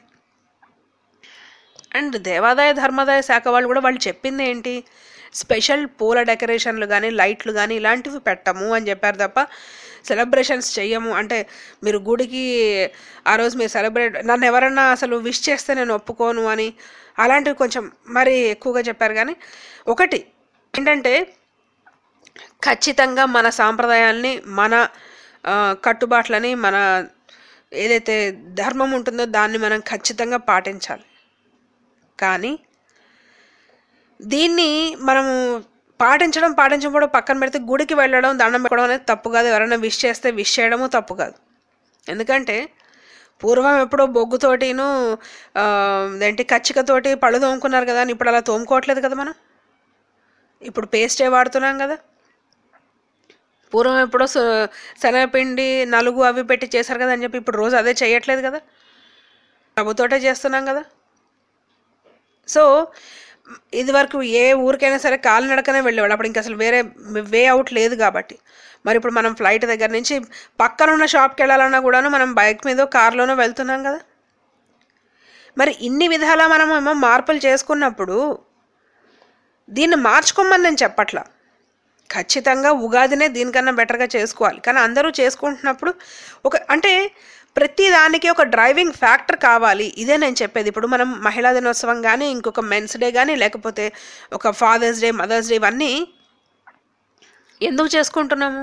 అండ్ దేవాదాయ ధర్మాదాయ శాఖ వాళ్ళు కూడా వాళ్ళు చెప్పింది ఏంటి స్పెషల్ పూల డెకరేషన్లు కానీ లైట్లు కానీ ఇలాంటివి పెట్టము అని చెప్పారు తప్ప సెలబ్రేషన్స్ చెయ్యము అంటే మీరు గుడికి ఆ రోజు మీరు సెలబ్రేట్ నన్ను ఎవరన్నా అసలు విష్ చేస్తే నేను ఒప్పుకోను అని అలాంటివి కొంచెం మరి ఎక్కువగా చెప్పారు కానీ ఒకటి ఏంటంటే ఖచ్చితంగా మన సాంప్రదాయాల్ని మన ఆ, కట్టుబాట్లని మన ఏదైతే ధర్మం ఉంటుందో దాన్ని మనం ఖచ్చితంగా పాటించాలి కానీ దీన్ని మనము పాటించడం పాటించకపోవడం పక్కన పెడితే గుడికి వెళ్ళడం దండం పెట్టడం అనేది తప్పు కాదు ఎవరైనా విష్ చేస్తే విష్ చేయడము తప్పు కాదు ఎందుకంటే పూర్వం ఎప్పుడో బొగ్గుతోటిను ఆ, ఏంటి కచ్చికతోటి పళ్ళు తోముకున్నారు కదా అని ఇప్పుడు అలా తోముకోవట్లేదు కదా మనం ఇప్పుడు పేస్టే వాడుతున్నాం కదా పూర్వం ఎప్పుడో స- శనగపిండి నలుగు అవి పెట్టి చేశారు కదా అని చెప్పి ఇప్పుడు రోజు అదే చేయట్లేదు కదా ప్రభుతోటే చేస్తున్నాం కదా సో ఇది వరకు ఏ ఊరికైనా సరే కాలినడకనే వెళ్ళేవాళ్ళు అప్పుడు ఇంకా అసలు వేరే వే అవుట్ లేదు కాబట్టి మరి ఇప్పుడు మనం ఫ్లైట్ దగ్గర నుంచి పక్కన ఉన్న షాప్కి వెళ్ళాలన్నా కూడాను మనం బైక్ మీద కార్లోనో వెళ్తున్నాం కదా మరి ఇన్ని విధాలా మనం ఏమో మార్పులు చేసుకున్నప్పుడు దీన్ని మార్చుకోమని నేను చెప్పట్లా ఖచ్చితంగా ఉగాదినే దీనికన్నా బెటర్గా చేసుకోవాలి కానీ అందరూ చేసుకుంటున్నప్పుడు ఒక అంటే ప్రతి దానికి ఒక డ్రైవింగ్ ఫ్యాక్టర్ కావాలి ఇదే నేను చెప్పేది ఇప్పుడు మనం మహిళా దినోత్సవం కానీ ఇంకొక మెన్స్ డే కానీ లేకపోతే ఒక ఫాదర్స్ డే మదర్స్ డే ఇవన్నీ ఎందుకు చేసుకుంటున్నాము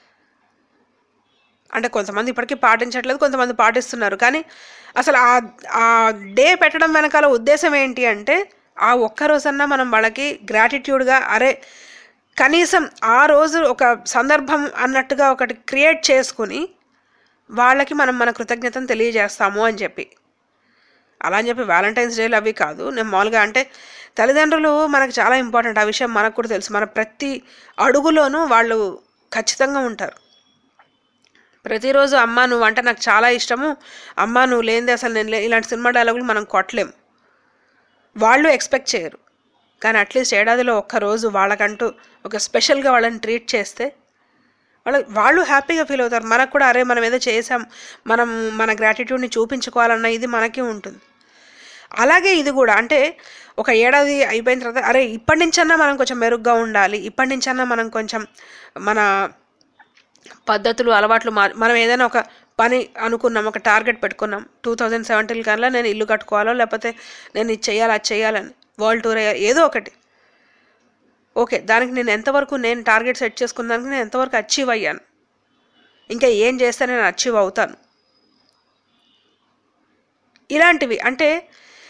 అంటే కొంతమంది ఇప్పటికీ పాటించట్లేదు కొంతమంది పాటిస్తున్నారు కానీ అసలు ఆ ఆ డే పెట్టడం వెనకాల ఉద్దేశం ఏంటి అంటే ఆ ఒక్క రోజన్నా మనం వాళ్ళకి గ్రాటిట్యూడ్గా అరే కనీసం ఆ రోజు ఒక సందర్భం అన్నట్టుగా ఒకటి క్రియేట్ చేసుకుని వాళ్ళకి మనం మన కృతజ్ఞతను తెలియజేస్తాము అని చెప్పి అలా అని చెప్పి వ్యాలంటైన్స్ డేలు అవి కాదు నేను మామూలుగా అంటే తల్లిదండ్రులు మనకు చాలా ఇంపార్టెంట్ ఆ విషయం మనకు కూడా తెలుసు మన ప్రతి అడుగులోనూ వాళ్ళు ఖచ్చితంగా ఉంటారు ప్రతిరోజు అమ్మ నువ్వు అంటే నాకు చాలా ఇష్టము అమ్మ నువ్వు లేనిదే అసలు నేను లే- ఇలాంటి సినిమా డైలాగులు మనం కొట్టలేం వాళ్ళు ఎక్స్పెక్ట్ చేయరు కానీ అట్లీస్ట్ ఏడాదిలో ఒక్కరోజు వాళ్ళకంటూ ఒక స్పెషల్గా వాళ్ళని ట్రీట్ చేస్తే వాళ్ళ వాళ్ళు హ్యాపీగా ఫీల్ అవుతారు మనకు కూడా అరే మనం ఏదో చేసాం మనం మన గ్రాటిట్యూడ్ని చూపించుకోవాలన్న ఇది మనకి ఉంటుంది అలాగే ఇది కూడా అంటే ఒక ఏడాది అయిపోయిన తర్వాత అరే ఇప్పటి నుంచన్నా మనం కొంచెం మెరుగ్గా ఉండాలి ఇప్పటి నుంచన్నా మనం కొంచెం మన పద్ధతులు అలవాట్లు మా మనం ఏదైనా ఒక పని అనుకున్నాం ఒక టార్గెట్ పెట్టుకున్నాం టూ థౌజండ్ సెవెంటీన్ కల్లా నేను ఇల్లు కట్టుకోవాలో లేకపోతే నేను ఇది చేయాలి అది చేయాలని వరల్డ్ టూర్ ఏదో ఒకటి ఓకే దానికి నేను ఎంతవరకు నేను టార్గెట్ సెట్ చేసుకున్న దానికి నేను ఎంతవరకు అచీవ్ అయ్యాను ఇంకా ఏం చేస్తే నేను అచీవ్ అవుతాను ఇలాంటివి అంటే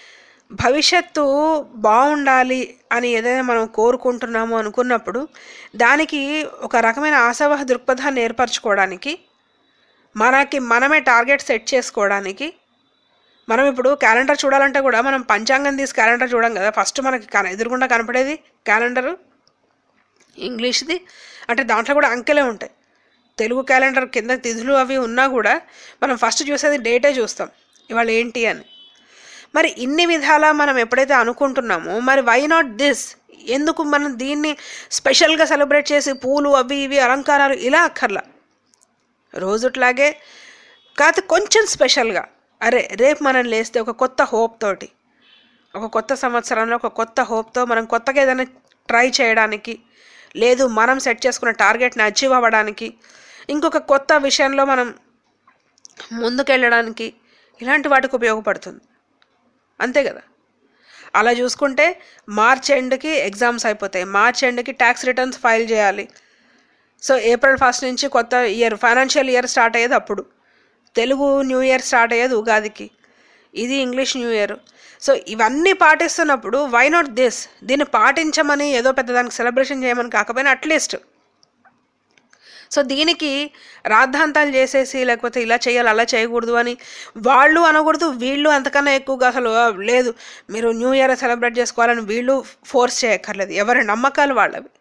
భవిష్యత్తు బాగుండాలి అని ఏదైనా మనం కోరుకుంటున్నాము అనుకున్నప్పుడు దానికి ఒక రకమైన ఆశావహ దృక్పథాన్ని ఏర్పరచుకోవడానికి మనకి మనమే టార్గెట్ సెట్ చేసుకోవడానికి మనం ఇప్పుడు క్యాలెండర్ చూడాలంటే కూడా మనం పంచాంగం తీసి క్యాలెండర్ చూడం కదా ఫస్ట్ మనకి కన- ఎదురుగుండా కనపడేది క్యాలెండరు ఇంగ్లీష్ది అంటే దాంట్లో కూడా అంకెలే ఉంటాయి తెలుగు క్యాలెండర్ కింద తిథులు అవి ఉన్నా కూడా మనం ఫస్ట్ చూసేది డేటే చూస్తాం ఇవాళ ఏంటి అని మరి ఇన్ని విధాలా మనం ఎప్పుడైతే అనుకుంటున్నామో మరి వై నాట్ దిస్ ఎందుకు మనం దీన్ని స్పెషల్గా సెలబ్రేట్ చేసి పూలు అవి ఇవి అలంకారాలు ఇలా అక్కర్లా రోజుట్లాగే కాకపోతే కొంచెం స్పెషల్గా అరే రేపు మనం లేస్తే ఒక కొత్త హోప్ తోటి ఒక కొత్త సంవత్సరంలో ఒక కొత్త హోప్తో మనం కొత్తగా ఏదైనా ట్రై చేయడానికి లేదు మనం సెట్ చేసుకున్న టార్గెట్ని అచీవ్ అవ్వడానికి ఇంకొక కొత్త విషయంలో మనం ముందుకెళ్ళడానికి ఇలాంటి వాటికి ఉపయోగపడుతుంది అంతే కదా అలా చూసుకుంటే మార్చ్ ఎండ్కి ఎగ్జామ్స్ అయిపోతాయి మార్చ్ ఎండ్కి ట్యాక్స్ రిటర్న్స్ ఫైల్ చేయాలి సో ఏప్రిల్ ఫస్ట్ నుంచి కొత్త ఇయర్ ఫైనాన్షియల్ ఇయర్ స్టార్ట్ అయ్యేది అప్పుడు తెలుగు న్యూ ఇయర్ స్టార్ట్ అయ్యేది ఉగాదికి ఇది ఇంగ్లీష్ న్యూ ఇయర్ సో ఇవన్నీ పాటిస్తున్నప్పుడు వై నాట్ దిస్ దీన్ని పాటించమని ఏదో పెద్ద దానికి సెలబ్రేషన్ చేయమని కాకపోయినా అట్లీస్ట్ సో దీనికి రాద్ధాంతాలు చేసేసి లేకపోతే ఇలా చేయాలి అలా చేయకూడదు అని వాళ్ళు అనకూడదు వీళ్ళు అంతకన్నా ఎక్కువగా అసలు "ఆ, లేదు మీరు న్యూ ఇయర్ సెలబ్రేట్ చేసుకోవాలని వీళ్ళు ఫోర్స్ చేయక్కర్లేదు ఎవరి నమ్మకాలు వాళ్ళవి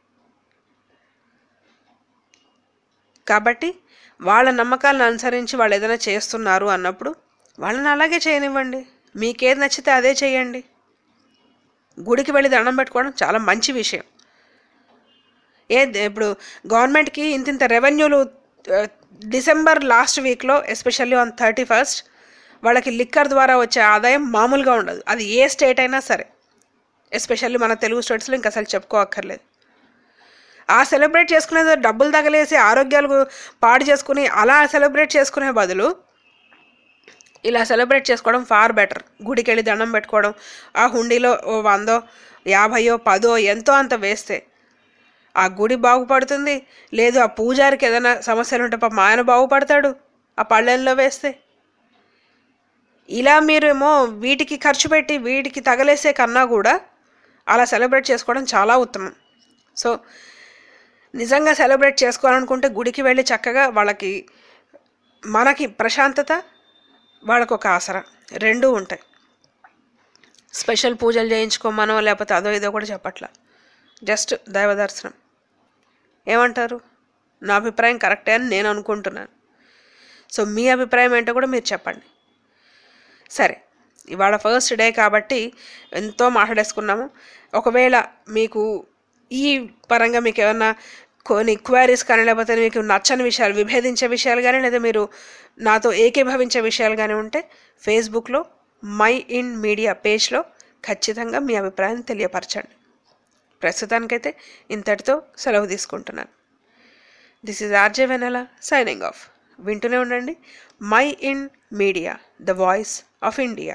కాబట్టి వాళ్ళ నమ్మకాలను అనుసరించి వాళ్ళు ఏదైనా చేస్తున్నారు అన్నప్పుడు వాళ్ళని అలాగే చేయనివ్వండి మీకేది నచ్చితే అదే చేయండి గుడికి వెళ్ళి దండం పెట్టుకోవడం చాలా మంచి విషయం ఏ ఇప్పుడు గవర్నమెంట్కి ఇంత ఇంత రెవెన్యూలు ఆ, డిసెంబర్ లాస్ట్ వీక్లో ఎస్పెషల్లీ ఆన్ థర్టీ ఫస్ట్ వాళ్ళకి లిక్కర్ ద్వారా వచ్చే ఆదాయం మామూలుగా ఉండదు అది ఏ స్టేట్ అయినా సరే ఎస్పెషల్లీ మన తెలుగు స్టేట్స్లో ఇంకా అసలు చెప్పుకోక్కర్లేదు ఆ సెలబ్రేట్ చేసుకునేది డబ్బులు తగలేసి ఆరోగ్యాలు పాడు చేసుకుని అలా సెలబ్రేట్ చేసుకునే బదులు ఇలా సెలబ్రేట్ చేసుకోవడం ఫార్ బెటర్ గుడికి వెళ్ళి దండం పెట్టుకోవడం ఆ హుండీలో ఓ వందో యాభయో పదో ఎంతో అంత వేస్తే ఆ గుడి బాగుపడుతుంది లేదు ఆ పూజారికి ఏదైనా సమస్యలు ఉంటే పాపం ఆయన బాగుపడతాడు ఆ పళ్ళెల్లో వేస్తే ఇలా మీరేమో వీటికి ఖర్చు పెట్టి వీటికి తగలేసే కన్నా కూడా అలా సెలబ్రేట్ చేసుకోవడం చాలా ఉత్తమం సో నిజంగా సెలబ్రేట్ చేసుకోవాలనుకుంటే గుడికి వెళ్ళి చక్కగా వాళ్ళకి మనకి ప్రశాంతత వాళ్ళకు ఒక ఆసరా రెండూ ఉంటాయి స్పెషల్ పూజలు చేయించుకోమనో లేకపోతే అదో ఇదో కూడా చెప్పట్లా జస్ట్ దైవ దర్శనం ఏమంటారు నా అభిప్రాయం కరెక్టే అని నేను అనుకుంటున్నాను సో మీ అభిప్రాయం ఏంటో కూడా మీరు చెప్పండి సరే ఇవాళ ఫస్ట్ డే కాబట్టి ఎంతో మాట్లాడేసుకున్నాము ఒకవేళ మీకు ఈ పరంగా మీకు ఏమన్నా కొన్ని క్వైరీస్ కానీ లేకపోతే మీకు నచ్చని విషయాలు విభేదించే విషయాలు కానీ లేదా మీరు నాతో ఏకీభవించే విషయాలు కానీ ఉంటే ఫేస్బుక్లో మై ఇన్ మీడియా పేజ్లో ఖచ్చితంగా మీ అభిప్రాయాన్ని తెలియపరచండి ప్రస్తుతానికైతే ఇంతటితో సెలవు తీసుకుంటున్నాను this is RJ Vennela signing off వింటూనే ఉండండి mind media the voice of India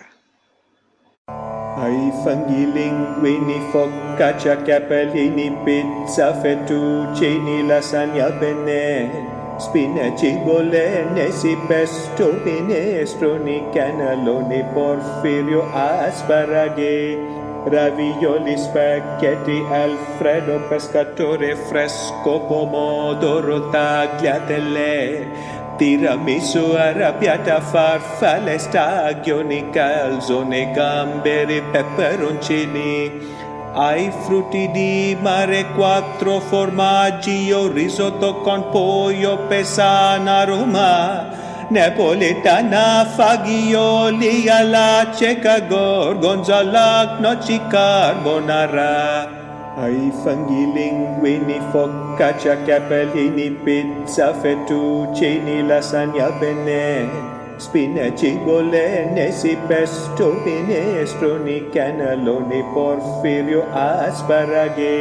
Ai funghi linguini, focaccia, capellini, pizza, fettuccini, lasagna, penne, spinaci, bolognesi, pesto, minestroni, cannelloni, porfirio, asparaghi, ravioli, spaghetti, alfredo, pescatore, fresco, pomodoro, tagliatelle, Tiramisu arrabbiata, farfalle, stagioni, calzone, gamberi, peperoncini. Ai frutti di mare, quattro formaggi, o risotto con pollo, pesana, Roma. Napoletana, fagioli, alla cieca, gorgonzola, gnocchi, carbonara. Ai funghi linguini, focaccia, capellini, pizza, fettuccini, lasagna, penne, spinaci, bolognesi, pesto, minestroni, cannelloni, porfirio, asparaghi.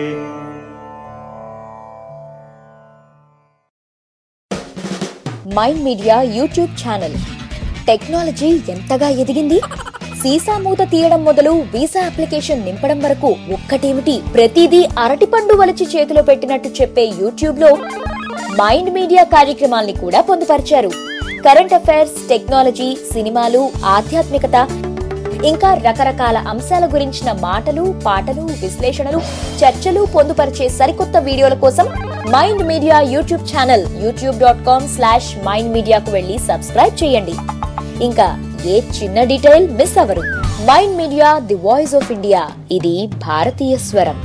Mind media YouTube channel technology ఎంతగా ఎదిగింది సీసా మూత తీయడం మొదలు వీసా అప్లికేషన్ నింపడం వరకు ఒక్కటేమిటి ప్రతిదీ అరటిపండు వలిచి చేతిలో పెట్టినట్టు చెప్పే యూట్యూబ్ లో మైండ్ మీడియా కార్యక్రమాల్ని కూడా పొందుపరిచారు కరెంట్ అఫైర్స్ టెక్నాలజీ సినిమాలు ఆధ్యాత్మికత ఇంకా రకరకాల అంశాల గురించిన మాటలు పాటలు విశ్లేషణలు చర్చలు పొందుపరిచే సరికొత్త వీడియోల కోసం mind media YouTube channel YouTube dot com slash mind మీడియాకు వెళ్ళి సబ్స్క్రైబ్ చేయండి ఇంకా ఏ చిన్న డీటెయిల్ మిస్ అవరు mind media the voice of India ఇది భారతీయ స్వరం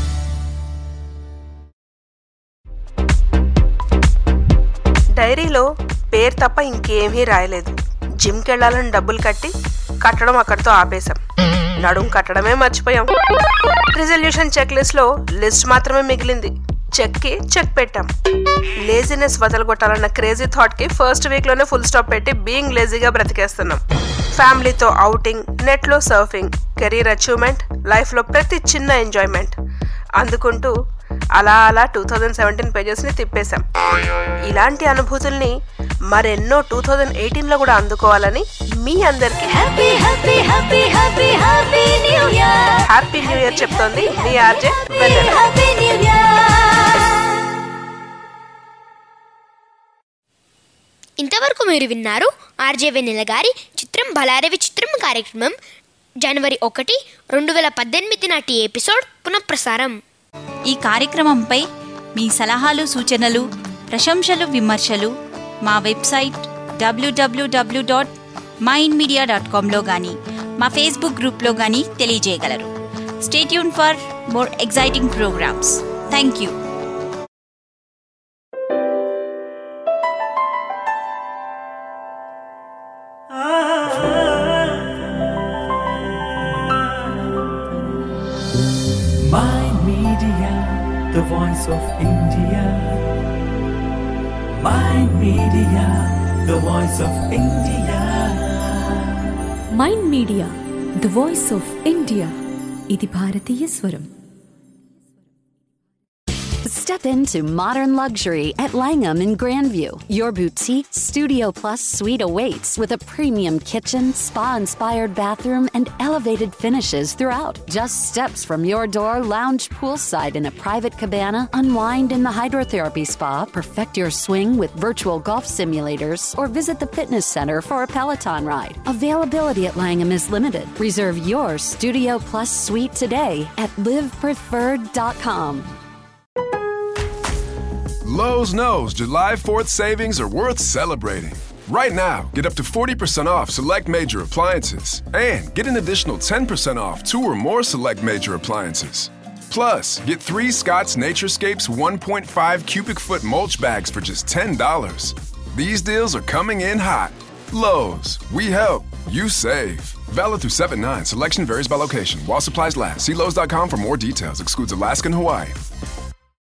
డైరీలో పేరు తప్ప ఇంకేమీ రాయలేదు జిమ్కి వెళ్ళాలని డబ్బులు కట్టి కట్టడం అక్కడితో ఆపేశాం నడుం కట్టడమే మర్చిపోయాం రిజల్యూషన్ చెక్ లిస్ట్ లో లిస్ట్ మాత్రమే మిగిలింది చెక్ కి చెక్ పెట్టాం లేజినెస్ వదలగొట్టాలన్న క్రేజీ థాట్ కి ఫస్ట్ వీక్ లోనే ఫుల్ స్టాప్ పెట్టి బీయింగ్ లేజీగా బ్రతికేస్తున్నాం ఫ్యామిలీతో అవుటింగ్ నెట్ లో సర్ఫింగ్ కెరీర్ అచీవ్మెంట్ లైఫ్ లో ప్రతి చిన్న ఎంజాయ్మెంట్ అందుకుంటూ అలా అలా టూ థౌజండ్ సెవెంటీన్ పేజెస్ని తిప్పేశాం ఇలాంటి అనుభూతుల్ని మరెన్నో టూ థౌజండ్ ఎయిటీన్లో కూడా అందుకోవాలని మీ అందరికీ happy happy happy happy happy new year happy new year చెప్తోంది మీ ఆర్జే హ్యాపీ న్యూ ఇంతవరకు మీరు విన్నారు ఆర్జే వెన్నెల గారి చిత్రం బలారవి చిత్రం కార్యక్రమం జనవరి ఒకటి రెండు వేల పద్దెనిమిది నాటి ఎపిసోడ్ పునఃప్రసారం ఈ కార్యక్రమంపై మీ సలహాలు సూచనలు ప్రశంసలు విమర్శలు మా వెబ్సైట్ డబ్ల్యూడబ్ల్యూడబ్ల్యూ డాట్ మైండ్ మీడియా డాట్ కామ్లో కానీ మా ఫేస్బుక్ గ్రూప్లో కానీ తెలియజేయగలరు stay tuned for more exciting programmes thank you Mind Media, the voice of India. Mind Media, the voice of India. Mind media the voice of India ఇది భారతీయ స్వరం Step into modern luxury at Langham in Grandview. Your boutique Studio Plus suite awaits with a premium kitchen, spa inspired bathroom, and elevated finishes throughout. Just steps from your door, lounge poolside in a private cabana, unwind in the hydrotherapy spa, perfect your swing with virtual golf simulators, or visit the fitness center for a Peloton ride. Availability at Langham is limited. Reserve your Studio Plus suite today at livepreferred.com. Lowe's knows July 4th savings are worth celebrating. Right now, get up to 40% off select major appliances and get an additional 10% off two or more select major appliances. Plus, get three Scott's Naturescapes 1.5 cubic foot mulch bags for just $10. These deals are coming in hot. Lowe's, we help, you save. Valid through 7 9. Selection varies by location. While supplies last, see Lowe's.com for more details. Excludes Alaska and Hawaii.